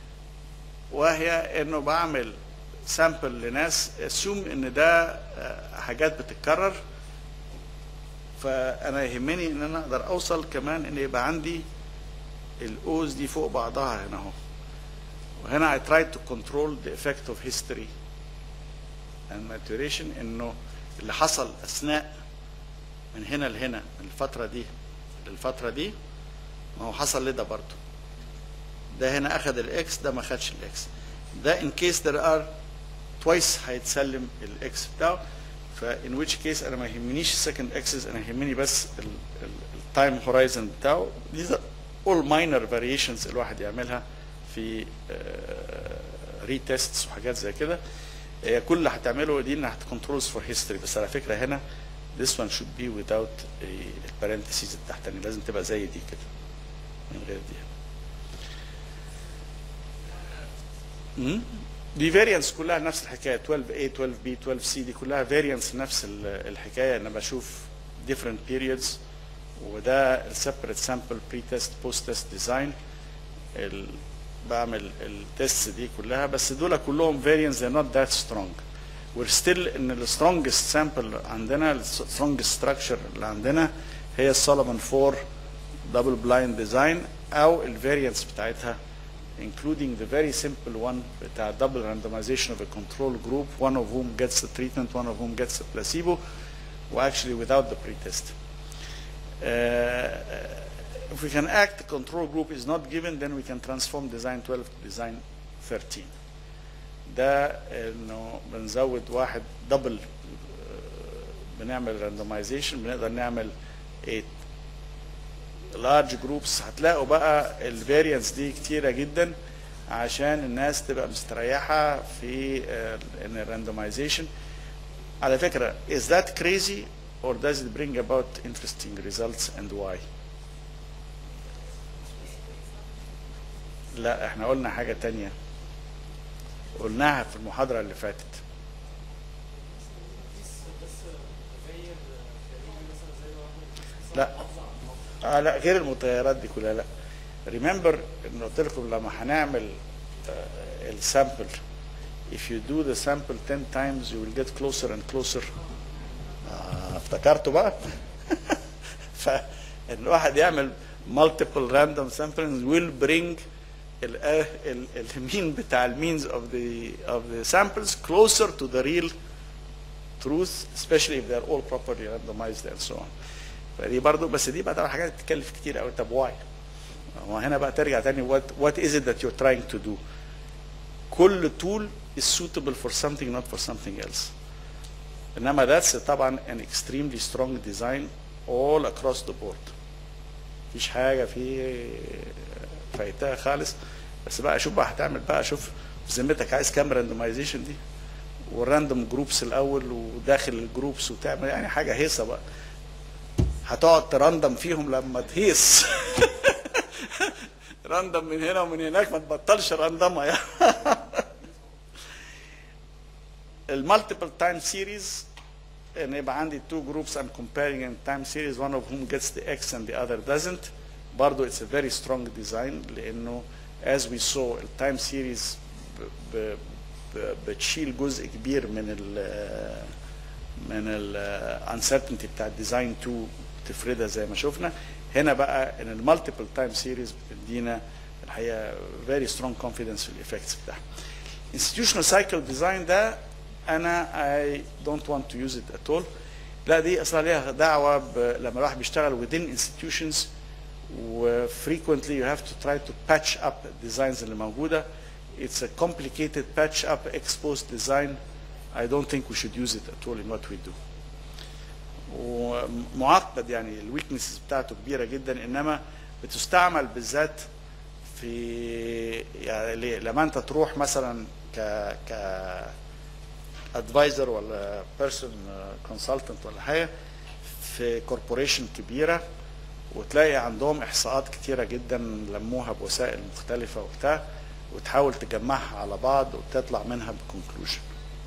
وهي انه بعمل سامبل لناس اسيوم ان ده آه، حاجات بتتكرر فانا يهمني ان انا اقدر اوصل كمان ان يبقى عندي الاوز دي فوق بعضها هنا اهو وهنا I tried to control the effect of history and maturation انه اللي حصل اثناء من هنا لهنا من الفترة دي للفترة دي ما هو حصل لده برضه ده هنا اخذ الاكس ده ما خدش الاكس ده in case there are twice هيتسلم الاكس بتاعه فان which case انا ما يهمنيش السكند اكسس انا يهمني بس التايم هورايزن بتاعه these are all minor variations الواحد يعملها في ري تيستس وحاجات زي كده هي كل اللي هتعمله دي انها كنترولز فور هيستوري بس على فكره هنا this one should be without البارنتسيز التحتانية لازم تبقى زي دي كده من غير دي مم؟ دي فاريانس كلها نفس الحكايه 12A 12B 12C دي كلها فاريانس نفس ال- الحكايه انا بشوف different periods وده السيبريت سامبل بري تيست بوست تيست ديزاين بعمل التيست دي كلها بس دول كلهم variants they're not that strong we're still ان ال strongest sample عندنا ال strongest structure اللي عندنا هي السولومون 4 double blind design او ال variants بتاعتها including the very simple one بتاع double randomization of a control group one of whom gets the treatment one of whom gets the placebo و actually without the pretest uh, if we can act the control group is not given then we can transform design 12 to design 13 ده انه بنزود واحد دبل بنعمل randomization بنقدر نعمل 8 large groups هتلاقوا بقى الفاريانس دي كتيرة جدا عشان الناس تبقى مستريحة في آه، ان الراندومايزيشن على فكرة is that crazy or does it bring about interesting results and why لا احنا قلنا حاجة تانية قلناها في المحاضرة اللي فاتت لا آه لا غير المتغيرات دي كلها لا ريمبر ان قلت لكم لما هنعمل السامبل if you do the sample 10 times you will get closer and closer آه افتكرتوا بقى فان الواحد يعمل multiple random sampling will bring ال- آه، ال- المين بتاع المينز of the of the samples closer to the real truth especially if they're all properly randomized and so on فدي برضو بس دي بقى طبعا حاجات بتتكلف كتير قوي طب واي هو هنا بقى ترجع تاني what what is it that you're trying to do كل tool is suitable for something not for something else انما that's طبعا an extremely strong design all across the board مفيش حاجه فيه فايتها خالص بس بقى شوف بقى هتعمل بقى شوف في ذمتك عايز كام راندومايزيشن دي والراندوم جروبس الاول وداخل الجروبس وتعمل يعني حاجه هيصه بقى هتقعد ترندم فيهم لما تهيص راندم من هنا ومن هناك ما تبطلش راندمها يعني المالتيبل تايم سيريز ان يبقى عندي two groups I'm comparing in time series one of whom gets the X and the other doesn't برضو it's a very strong design لانه as we saw التايم سيريز ب- ب- بتشيل جزء كبير من ال من ال uncertainty بتاع الديزاين 2 تفردها زي ما شفنا هنا بقى ان المالتيبل تايم سيريز بتدينا الحقيقه very strong confidence في الايفكتس بتاعها institutional cycle design ده انا I don't want to use it at all لا دي اصلا ليها دعوه ب... لما الواحد بيشتغل within institutions و frequently you have to try to patch up designs اللي موجوده it's a complicated patch up exposed design I don't think we should use it at all in what we do ومعقد يعني الويكنسز بتاعته كبيره جدا انما بتستعمل بالذات في يعني لما انت تروح مثلا ك ك ادفايزر ولا بيرسون كونسلتنت ولا حاجه في كوربوريشن كبيره وتلاقي عندهم احصاءات كتيره جدا لموها بوسائل مختلفه وبتاع وتحاول تجمعها على بعض وتطلع منها بكونكلوجن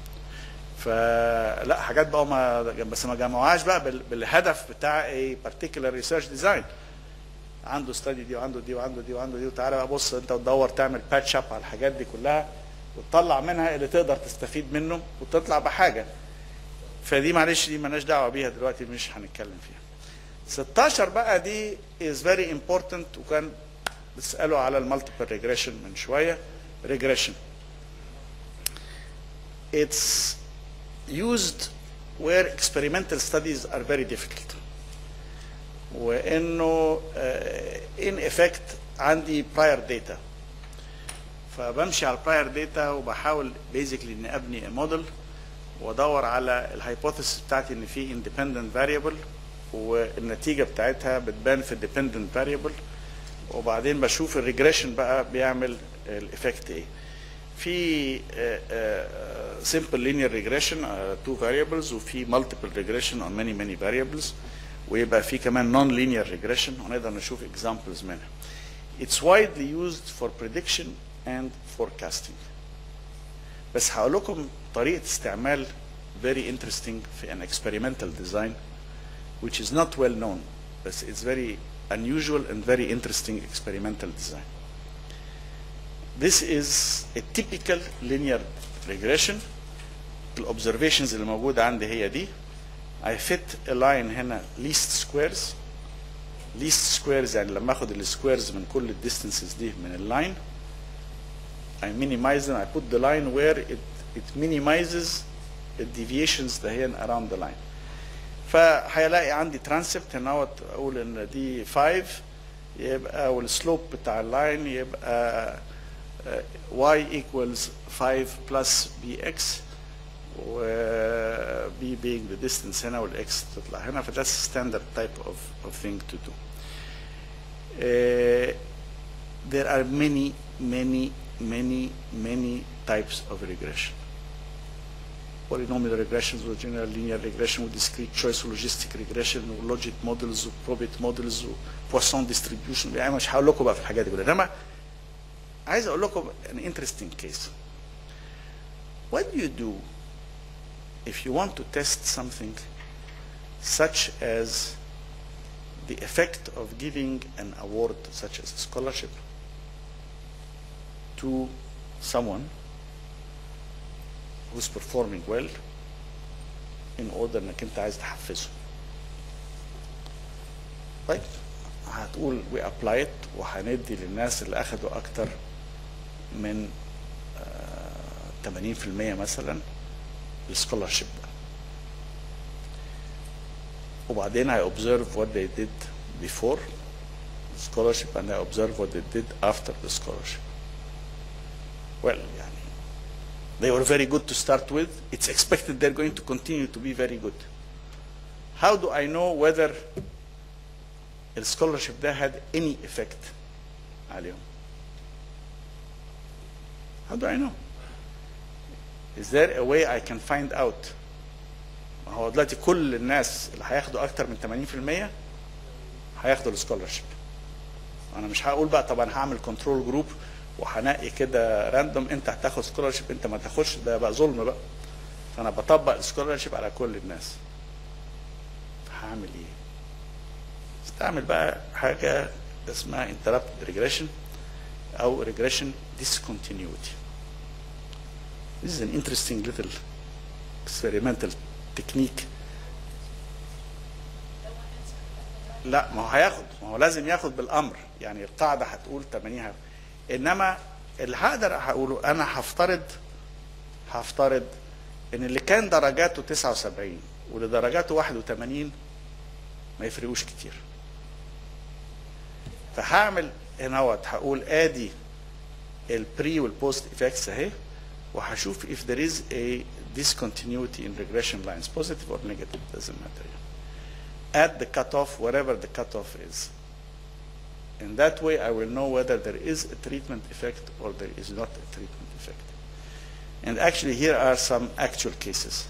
فلا حاجات بقى ما بس ما جمعوهاش بقى بال- بالهدف بتاع ايه particular ريسيرش ديزاين عنده ستادي دي وعنده دي وعنده دي وعنده دي وتعالى بقى بص انت وتدور تعمل باتش اب على الحاجات دي كلها وتطلع منها اللي تقدر تستفيد منه وتطلع بحاجه فدي معلش دي مالناش دعوه بيها دلوقتي مش هنتكلم فيها 16 بقى دي is very important وكان بتسالوا على المالتيبل ريجريشن من شويه ريجريشن it's used where experimental studies are very difficult وانه ان افكت عندي براير داتا فبمشي على البراير داتا وبحاول بيزيكلي اني ابني موديل وادور على الهايبوثيسيس بتاعتي ان في اندبندنت فاريبل والنتيجه بتاعتها بتبان في الديبندنت فاريبل وبعدين بشوف الريجريشن بقى بيعمل الايفكت ايه في simple linear regression uh, two variables وفي multiple regression on many many variables ويبقى في كمان non linear regression ونقدر نشوف examples منها. It's widely used for prediction and forecasting. بس هقول لكم طريقة استعمال very interesting في an experimental design which is not well known بس it's very unusual and very interesting experimental design. This is a typical linear regression. الobservations اللي موجودة عندي هي دي. I fit a line هنا least squares. least squares يعني لما اخد السكويرز من كل الديستنسز دي من اللاين I minimize them I put the line where it, it minimizes the deviations that here around the line. فهيلاقي عندي ترانسبت هنا اقول ان دي 5 يبقى والسلوب بتاع اللاين يبقى y equals 5 plus bx و b being the distance هنا والاكس تطلع هنا فده standard type of, of thing to do. Uh, there are many many many many types of regression. Polynomial regressions with general linear regression with discrete choice logistic regression logic models probit models Poisson distribution يعني مش هقول لكم بقى في الحاجات دي كلها انما عايز اقول لكم an interesting case. What do you do if you want to test something such as the effect of giving an award such as a scholarship to someone who's performing well in order انك انت عايز تحفزه طيب هتقول we apply it وهندي للناس اللي اخدوا اكتر من آه 80% مثلا السكولارشيب وبعدين I observe what they did before the scholarship and I observe what they did after the scholarship. Well, يعني they were very good to start with. It's expected they're going to continue to be very good. How do I know whether the scholarship there had any effect عليهم? How do I know? Is there a way I can find out ما هو دلوقتي كل الناس اللي هياخدوا اكتر من 80% هياخدوا السكولرشيب انا مش هقول بقى طب انا هعمل كنترول جروب وهنقي كده راندوم انت هتاخد سكولرشيب انت ما تاخدش ده بقى ظلم بقى فانا بطبق السكولرشيب على كل الناس هعمل ايه استعمل بقى حاجه اسمها interrupted regression او regression discontinuity This is an interesting little experimental technique. لا ما هو هياخد ما هو لازم ياخد بالامر يعني القاعده هتقول 80 انما اللي هقدر هقوله انا هفترض هفترض ان اللي كان درجاته 79 ولدرجاته 81 ما يفرقوش كتير فهعمل هنا اهوت هقول ادي البري والبوست افكتس اهي وهشوف if there is a discontinuity in regression lines positive or negative doesn't matter at the cutoff wherever the cutoff is in that way I will know whether there is a treatment effect or there is not a treatment effect and actually here are some actual cases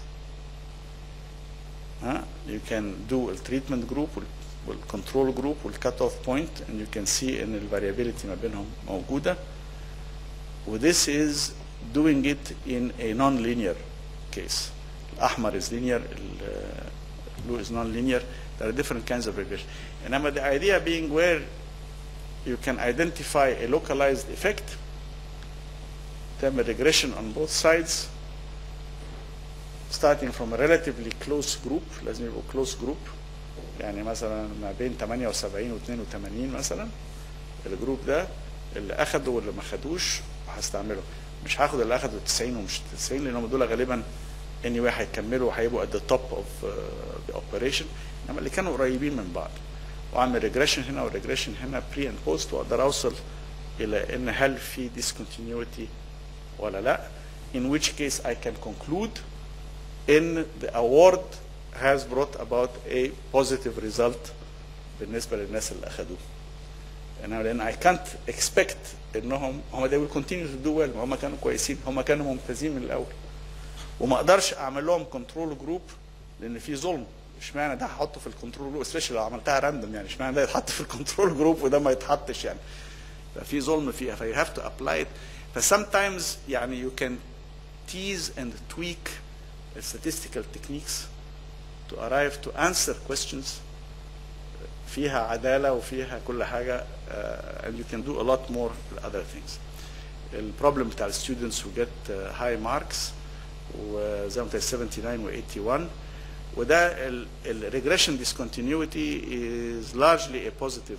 Huh? You can do a treatment group والcontrol group والcut-off point and you can see ان الفاريابيليتي ما بينهم موجودة و this is doing it in a non-linear case الأحمر is linear ال blue is non-linear there are different kinds of regression إنما the idea being where you can identify a localized effect تعمل regression on both sides starting from a relatively close group لازم يبقوا close group يعني مثلا ما بين 78 و 82 مثلا الجروب ده اللي اخدوا واللي ما خدوش هستعمله مش هاخد اللي اخدوا 90 ومش 90 لان هم دول غالبا اني anyway هيكملوا وهيبقوا at the top of uh, the operation انما اللي كانوا قريبين من بعض واعمل ريجريشن هنا وريجريشن هنا بري اند بوست واقدر اوصل الى ان هل في discontinuity ولا لا in which case I can conclude in the award has brought about a positive result بالنسبة للناس اللي أخدوه. أنا لأن I can't expect إنهم هم they will continue to do well هم كانوا كويسين هم كانوا ممتازين من الأول. وما أقدرش أعمل لهم كنترول جروب لأن في ظلم. اشمعنى ده هحطه في الكنترول جروب سبيشال لو عملتها راندوم يعني اشمعنى ده يتحط في الكنترول جروب وده ما يتحطش يعني. ففي ظلم فيها فيو هاف تو ابلاي ات فسمتايمز يعني you can tease and tweak statistical techniques to arrive to answer questions فيها عدالة وفيها كل حاجة uh, and you can do a lot more other things. البروبلم بتاع ال students who get uh, high marks وزي ما قلت 79 و 81 وده ال ال regression discontinuity is largely a positive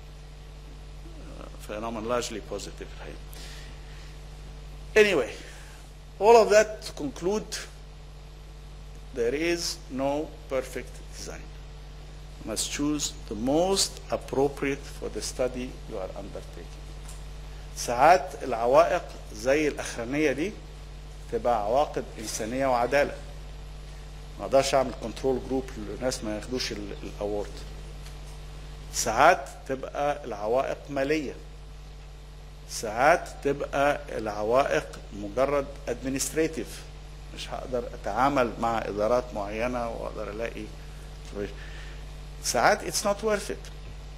uh, phenomenon largely positive الحقيقة. Anyway, all of that to conclude there is no perfect design. You must choose the most appropriate for the study you are undertaking. ساعات العوائق زي الأخرانية دي تبقى عواقب إنسانية وعدالة. ما اقدرش اعمل كنترول جروب للناس ما ياخدوش الاورد. ساعات تبقى العوائق مالية. ساعات تبقى العوائق مجرد ادمنستريتيف مش هقدر اتعامل مع ادارات معينه واقدر الاقي ساعات it's not worth it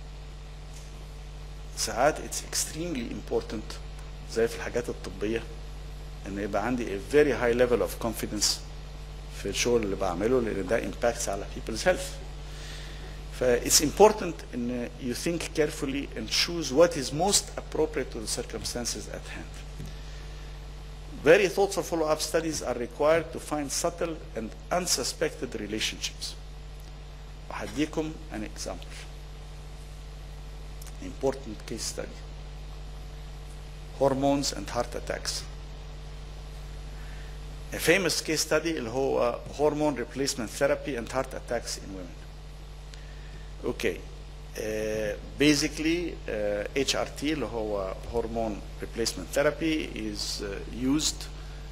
ساعات it's extremely important زي في الحاجات الطبيه ان يبقى عندي a very high level of confidence في الشغل اللي بعمله لان ده impacts على people's health ف it's important ان you think carefully and choose what is most appropriate to the circumstances at hand Very thoughtful follow-up studies are required to find subtle and unsuspected relationships. وهديكم an example. Important case study. Hormones and heart attacks. A famous case study اللي هو hormone replacement therapy and heart attacks in women. Okay. Uh, basically uh, HRT اللي هو hormone replacement therapy is uh, used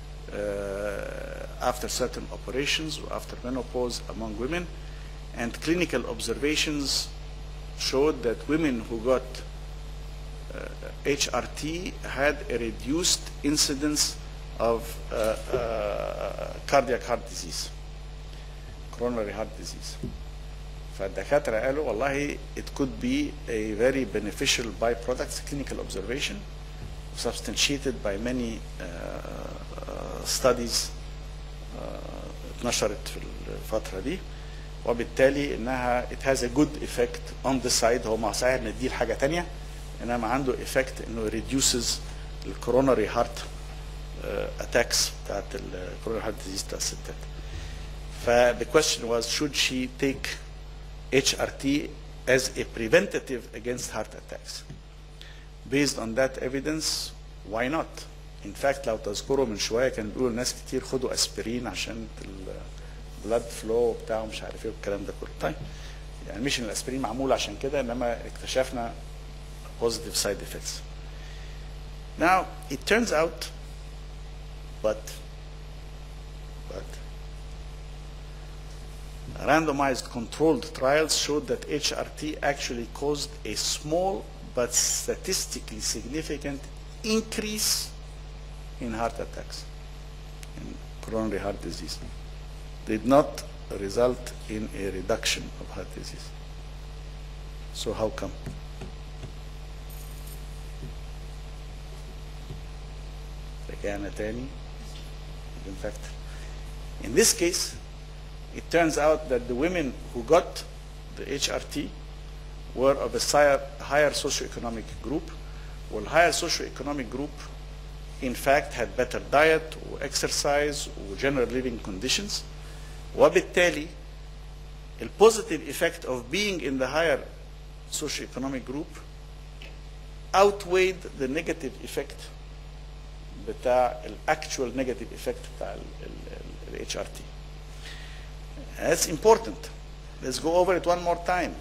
uh, after certain operations or after menopause among women and clinical observations showed that women who got uh, HRT had a reduced incidence of uh, uh, cardiac heart disease, coronary heart disease. فالدكاترة قالوا والله it could be a very beneficial byproduct clinical observation substantiated by many uh, uh, studies uh, اتنشرت في الفترة دي وبالتالي انها it has a good effect on the side هو مع صحيح ان دي حاجة تانية انما عنده effect انه reduces الكوروناري هارت اتاكس بتاعت الكوروناري هارت ديزيز بتاع الستات. ف the question was should she take HRT as a preventative against heart attacks. Based on that evidence, why not? In fact لو تذكروا من شوية كان بيقولوا الناس كتير خدوا اسبرين عشان بلاد فلو بتاعه مش عارف ايه والكلام ده كله طيب يعني مش ان الاسبرين معمول عشان كده انما اكتشفنا positive side effects now it turns out but but randomized controlled trials showed that HRT actually caused a small but statistically significant increase in heart attacks in coronary heart disease did not result in a reduction of heart disease. So how come? رجعنا تاني in fact in this case it turns out that the women who got the HRT were of a higher, higher socioeconomic group well higher socioeconomic group in fact had better diet or exercise or general living conditions وبالتالي the positive effect of being in the higher socioeconomic group outweighed the negative effect بتاع actual negative effect بتاع ال HRT. That's important. Let's go over it one more time.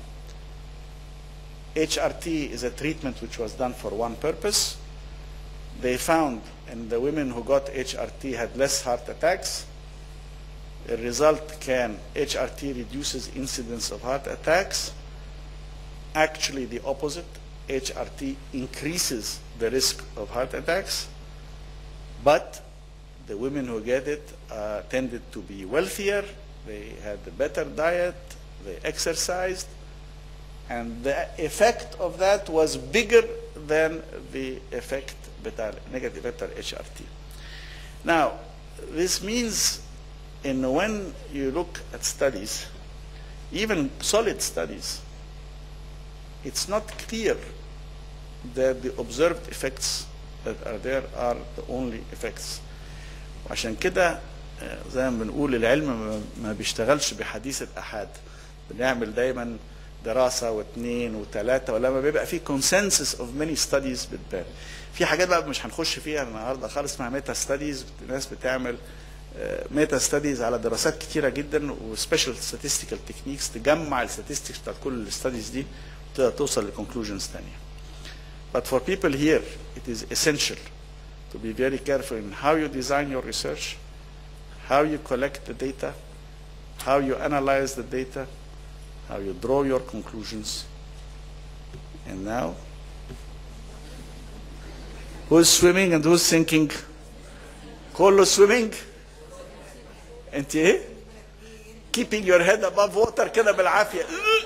HRT is a treatment which was done for one purpose. They found in the women who got HRT had less heart attacks. The result can HRT reduces incidence of heart attacks. Actually the opposite. HRT increases the risk of heart attacks. But the women who get it uh, tended to be wealthier. They had a better diet. They exercised. And the effect of that was bigger than the effect بتاع negative بتاع HRT. Now, this means in when you look at studies, even solid studies, it's not clear that the observed effects that are there are the only effects. وعشان كده آه، زي ما بنقول العلم ما- ما بيشتغلش بحديث الأحاد بنعمل دايما دراسة واثنين وثلاثة ولما بيبقى في consensus of many studies بتبان في حاجات بقى مش هنخش فيها النهارده خالص اسمها ميتا ستاديز ناس بتعمل ميتا ستاديز على دراسات كتيرة جدا وسبيشال statistical تكنيكس تجمع الستاتستكس بتاعت كل الستاديز دي وتقدر توصل لكونكلوجنز تانية But for people here, it is essential to be very careful in how you design your research, how you collect the data, how you analyze the data, how you draw your conclusions. And now, who's swimming and who's sinking? كله swimming? انت ايه؟ keeping your head above water كده بالعافية.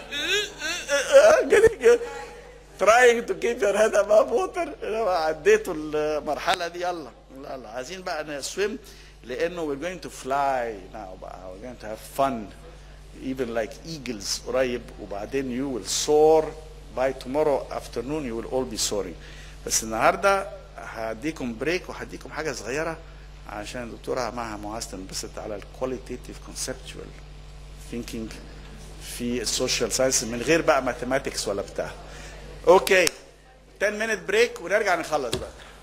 كده trying to keep your head above water لو عديتوا المرحلة دي يلا يلا عايزين بقى نسويم لأنه we're going to fly now بقى we're going to have fun even like eagles قريب وبعدين you will soar by tomorrow afternoon you will all be soaring بس النهارده هديكم بريك وهديكم حاجة صغيرة عشان الدكتورة معها معاذ تنبسط على الكواليتيف conceptual thinking في السوشيال ساينس من غير بقى ماثيماتكس ولا بتاع اوكي 10 minute بريك ونرجع نخلص بقى